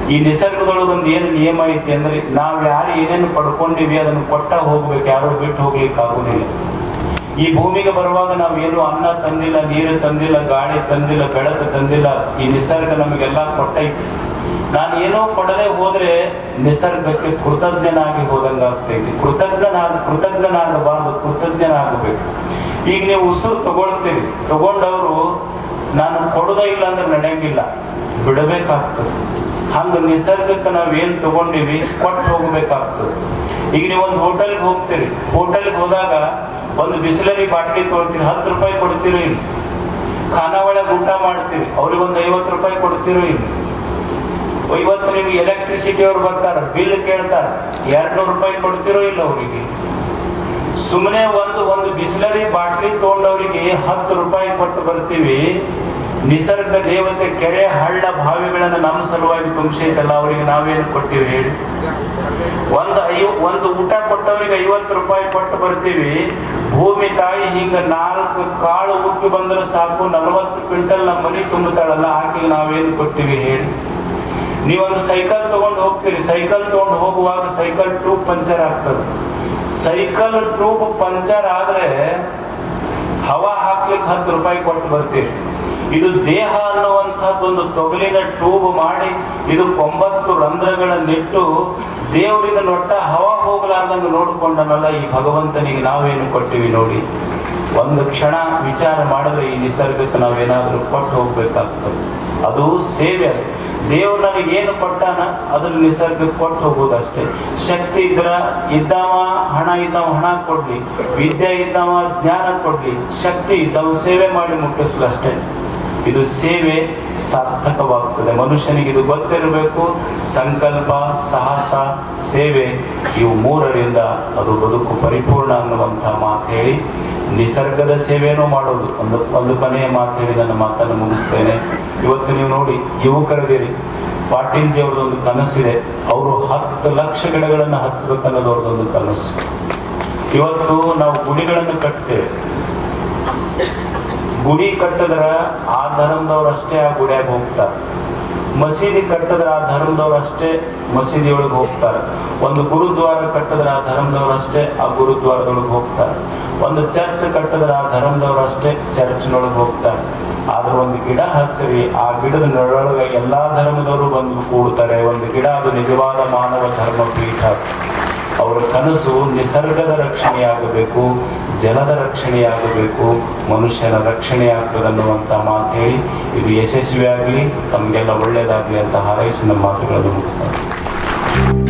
ಈ ನಿಸರ್ಗದೊಳಗೆ ಒಂದು ಏನು ನಿಯಮ ಐತಿ ಅಂದ್ರೆ ನಾವು ಯಾರು ಏನೇನು ಪಡ್ಕೊಂಡಿವಿ ಅದನ್ನು ಕೊಟ್ಟ ಹೋಗ್ಬೇಕು ಯಾರು ಬಿಟ್ಟು ಹೋಗ್ಲಿಕ್ಕೆ ಆಗುದಿಲ್ಲ ಈ ಭೂಮಿಗೆ ಬರುವಾಗ ನಾವು ಏನು ಅನ್ನ ತಂದಿಲ್ಲ ನೀರು ತಂದಿಲ್ಲ ಗಾಳಿ ತಂದಿಲ್ಲ ಬೆಳಕು ತಂದಿಲ್ಲ ಈ ನಿಸರ್ಗ ನಮಗೆಲ್ಲ ಕೊಟ್ಟೈತಿ ನಾನು ಏನೋ ಕೊಡದೆ ಹೋದ್ರೆ ನಿಸರ್ಗಕ್ಕೆ ಕೃತಜ್ಞನಾಗಿ ಹೋದಂಗ ಆಗ್ತೈತಿ ಕೃತಜ್ಞನಾಗ ಕೃತಜ್ಞನಾಗಬಾರ್ದು ಕೃತಜ್ಞನಾಗಬೇಕು ಈಗ ನೀವು ಉಸಿರು ತಗೊಳ್ತೀರಿ ತಗೊಂಡವರು ನಾನು ಕೊಡುದೇ ಇಲ್ಲ ಅಂದ್ರೆ ನಡೆಯಂಗಿಲ್ಲ ಬಿಡಬೇಕಾಗ್ತದೆ ಹಂಗ ನಿಸರ್ಗಕ್ಕೆ ನಾವ್ ಏನ್ ತಗೊಂಡಿವಿ ಕೊಟ್ಟು ಹೋಗ್ಬೇಕಾಗ್ತದೆ ಈಗ ನೀವು ಒಂದು ಹೋಟೆಲ್ಗೆ ಹೋಗ್ತೀರಿ ಹೋಟೆಲ್ಗೆ ಹೋದಾಗ ಒಂದು ಬಿಸಿಲರಿ ಬಾಟ್ಲಿ ತೊಗೊಳ್ತೀರಿ ಹತ್ತು ರೂಪಾಯಿ ಕೊಡ್ತೀರೋ ಇಲ್ಲ ಖಾನಾವಳ ಊಟ ಮಾಡ್ತೀರಿ ಅವ್ರಿಗೆ ಒಂದು ಐವತ್ತು ರೂಪಾಯಿ ಕೊಡ್ತೀರೋ ಇಲ್ಲ ಇವತ್ತು ನಿಮ್ಗೆ ಎಲೆಕ್ಟ್ರಿಸಿಟಿ ಅವ್ರು ಬರ್ತಾರ ಬಿಲ್ ಕೇಳ್ತಾರ ಎರಡ್ ನೂರು ರೂಪಾಯಿ ಕೊಡ್ತಿರೋ ಇಲ್ಲ ಅವರಿಗೆ ಸುಮ್ಮನೆ ಒಂದು ಒಂದು ಬಿಸಿಲರಿ ಬಾಟ್ಲಿ ತಗೊಂಡವರಿಗೆ ಹತ್ತು ರೂಪಾಯಿ ಕೊಟ್ಟು ಬರ್ತೀವಿ ನಿಸರ್ಗ ದೇವತೆ ಕೆರೆ ಹಳ್ಳ ಬಾವಿಗಳನ್ನ ನಮ್ಮ ಸಲುವಾಗಿ ತುಂಬಿಸೈತಲ್ಲ ಅವರಿಗೆ ನಾವೇನು ಕೊಟ್ಟಿವಿ ಹೇಳಿ ಒಂದು ಐ ಒಂದು ಊಟ ಕೊಟ್ಟವರಿಗೆ ಐವತ್ತು ರೂಪಾಯಿ ಕೊಟ್ಟು ಬರ್ತೀವಿ ಭೂಮಿ ತಾಯಿ ಹಿಂಗ ನಾಲ್ಕು ಕಾಳು ಉಕ್ಕಿ ಬಂದ್ರೆ ಸಾಕು ನಲವತ್ತು ಕ್ವಿಂಟಲ್ ನಮ್ಮ ಮನೆ ತುಂಬುತ್ತಾಳಲ್ಲ ಆಕೆಗೆ ನಾವೇನು ಕೊಟ್ಟಿವಿ ಹೇಳಿ ನೀವೊಂದು ಸೈಕಲ್ ತಗೊಂಡು ಹೋಗ್ತೀರಿ ಸೈಕಲ್ ತಗೊಂಡು ಹೋಗುವಾಗ ಸೈಕಲ್ ಟ್ಯೂಬ್ ಪಂಚರ್ ಆಗ್ತದೆ ಸೈಕಲ್ ಟ್ಯೂಬ್ ಪಂಚರ್ ಆದ್ರೆ ಹವಾ ಹಾಕ್ಲಿಕ್ಕೆ ಹತ್ತು ರೂಪಾಯಿ ಕೊಟ್ಟು ಬರ್ತೀರಿ ಇದು ದೇಹ ಅನ್ನುವಂಥದ್ದೊಂದು ತೊಗಲಿನ ಟ್ಯೂಬ್ ಮಾಡಿ ಇದು ಒಂಬತ್ತು ರಂಧ್ರಗಳನ್ನಿಟ್ಟು ದೇವರಿಂದ ನೊಟ್ಟ ಹವಾ ಹೋಗಲಾರ್ದಂಗ ನೋಡಿಕೊಂಡನಲ್ಲ ಈ ಭಗವಂತನಿಗೆ ನಾವೇನು ಕೊಟ್ಟಿವಿ ನೋಡಿ ಒಂದು ಕ್ಷಣ ವಿಚಾರ ಮಾಡಿದ್ರೆ ಈ ನಿಸರ್ಗಕ್ಕೆ ನಾವೇನಾದ್ರೂ ಕೊಟ್ಟು ಹೋಗ್ಬೇಕಾಗ್ತದೆ ಅದು ಸೇವೆ ಅದು ದೇವ್ರು ನನಗೆ ಏನು ಕೊಟ್ಟಾನ ಅದನ್ನ ನಿಸರ್ಗಕ್ಕೆ ಕೊಟ್ಟು ಹೋಗೋದಷ್ಟೇ ಶಕ್ತಿ ಇದ್ರ ಇದ್ದವ ಹಣ ಇದ್ದವ ಹಣ ಕೊಡ್ಲಿ ವಿದ್ಯೆ ಇದ್ದವ ಜ್ಞಾನ ಕೊಡ್ಲಿ ಶಕ್ತಿ ಇದ್ದವ ಸೇವೆ ಮಾಡಿ ಮುಟ್ಟಿಸ್ಲಷ್ಟೇ ಇದು ಸೇವೆ ಸಾರ್ಥಕವಾಗ್ತದೆ ಮನುಷ್ಯನಿಗೆ ಇದು ಗೊತ್ತಿರಬೇಕು ಸಂಕಲ್ಪ ಸಾಹಸ ಸೇವೆ ಇವು ಮೂರರಿಂದ ಅದು ಬದುಕು ಪರಿಪೂರ್ಣ ಅನ್ನುವಂತ ಮಾತು ಹೇಳಿ ನಿಸರ್ಗದ ಸೇವೆನೂ ಮಾಡೋದು ಒಂದು ಒಂದು ಕೊನೆಯ ಮಾತು ಹೇಳಿ ನನ್ನ ಮಾತನ್ನು ಮುಗಿಸ್ತೇನೆ ಇವತ್ತು ನೀವು ನೋಡಿ ಯುವಕರಿದ್ದೀರಿ ಪಾಟೀಲ್ಜಿ ಅವ್ರದ್ದೊಂದು ಕನಸಿದೆ ಅವರು ಹತ್ತು ಲಕ್ಷ ಗಿಡಗಳನ್ನು ಹಚ್ಚಬೇಕನ್ನೋದು ಅವ್ರದ್ದೊಂದು ಕನಸು ಇವತ್ತು ನಾವು ಗುಡಿಗಳನ್ನು ಕಟ್ತೇವೆ ಗುಡಿ ಕಟ್ಟದ್ರ ಆ ಧರ್ಮದವ್ರು ಅಷ್ಟೇ ಆ ಗುಡಿಯಾಗ ಹೋಗ್ತಾರೆ ಮಸೀದಿ ಕಟ್ಟದ್ರ ಆ ಧರ್ಮದವ್ರು ಅಷ್ಟೇ ಮಸೀದಿ ಒಳಗೆ ಹೋಗ್ತಾರೆ ಒಂದು ಗುರುದ್ವಾರ ಕಟ್ಟದ್ರ ಆ ಧರ್ಮದವ್ರು ಅಷ್ಟೇ ಆ ಗುರುದ್ವಾರದೊಳಗೆ ಹೋಗ್ತಾರೆ ಒಂದು ಚರ್ಚ್ ಕಟ್ಟದ್ರ ಆ ಧರ್ಮದವ್ರು ಅಷ್ಟೇ ಚರ್ಚ್ನೊಳಗೆ ಹೋಗ್ತಾರೆ ಆದ್ರೆ ಒಂದು ಗಿಡ ಹಚ್ಚರಿ ಆ ಗಿಡದ ನಡೊಳಗೆ ಎಲ್ಲಾ ಧರ್ಮದವರು ಬಂದು ಕೂಡ್ತಾರೆ ಒಂದು ಗಿಡ ಅದು ನಿಜವಾದ ಮಾನವ ಧರ್ಮ ಪೀಠ ಅವರ ಕನಸು ನಿಸರ್ಗದ ರಕ್ಷಣೆಯಾಗಬೇಕು ಜಲದ ರಕ್ಷಣೆಯಾಗಬೇಕು ಮನುಷ್ಯನ ರಕ್ಷಣೆಯಾಗ್ತದನ್ನುವಂತ ಮಾತು ಹೇಳಿ ಇದು ಯಶಸ್ವಿಯಾಗಲಿ ತಮಗೆಲ್ಲ ಒಳ್ಳೇದಾಗ್ಲಿ ಅಂತ ಹಾರೈಸಿ ನಮ್ಮ ಮಾತುಗಳನ್ನು ಮುಗಿಸ್ತಾರೆ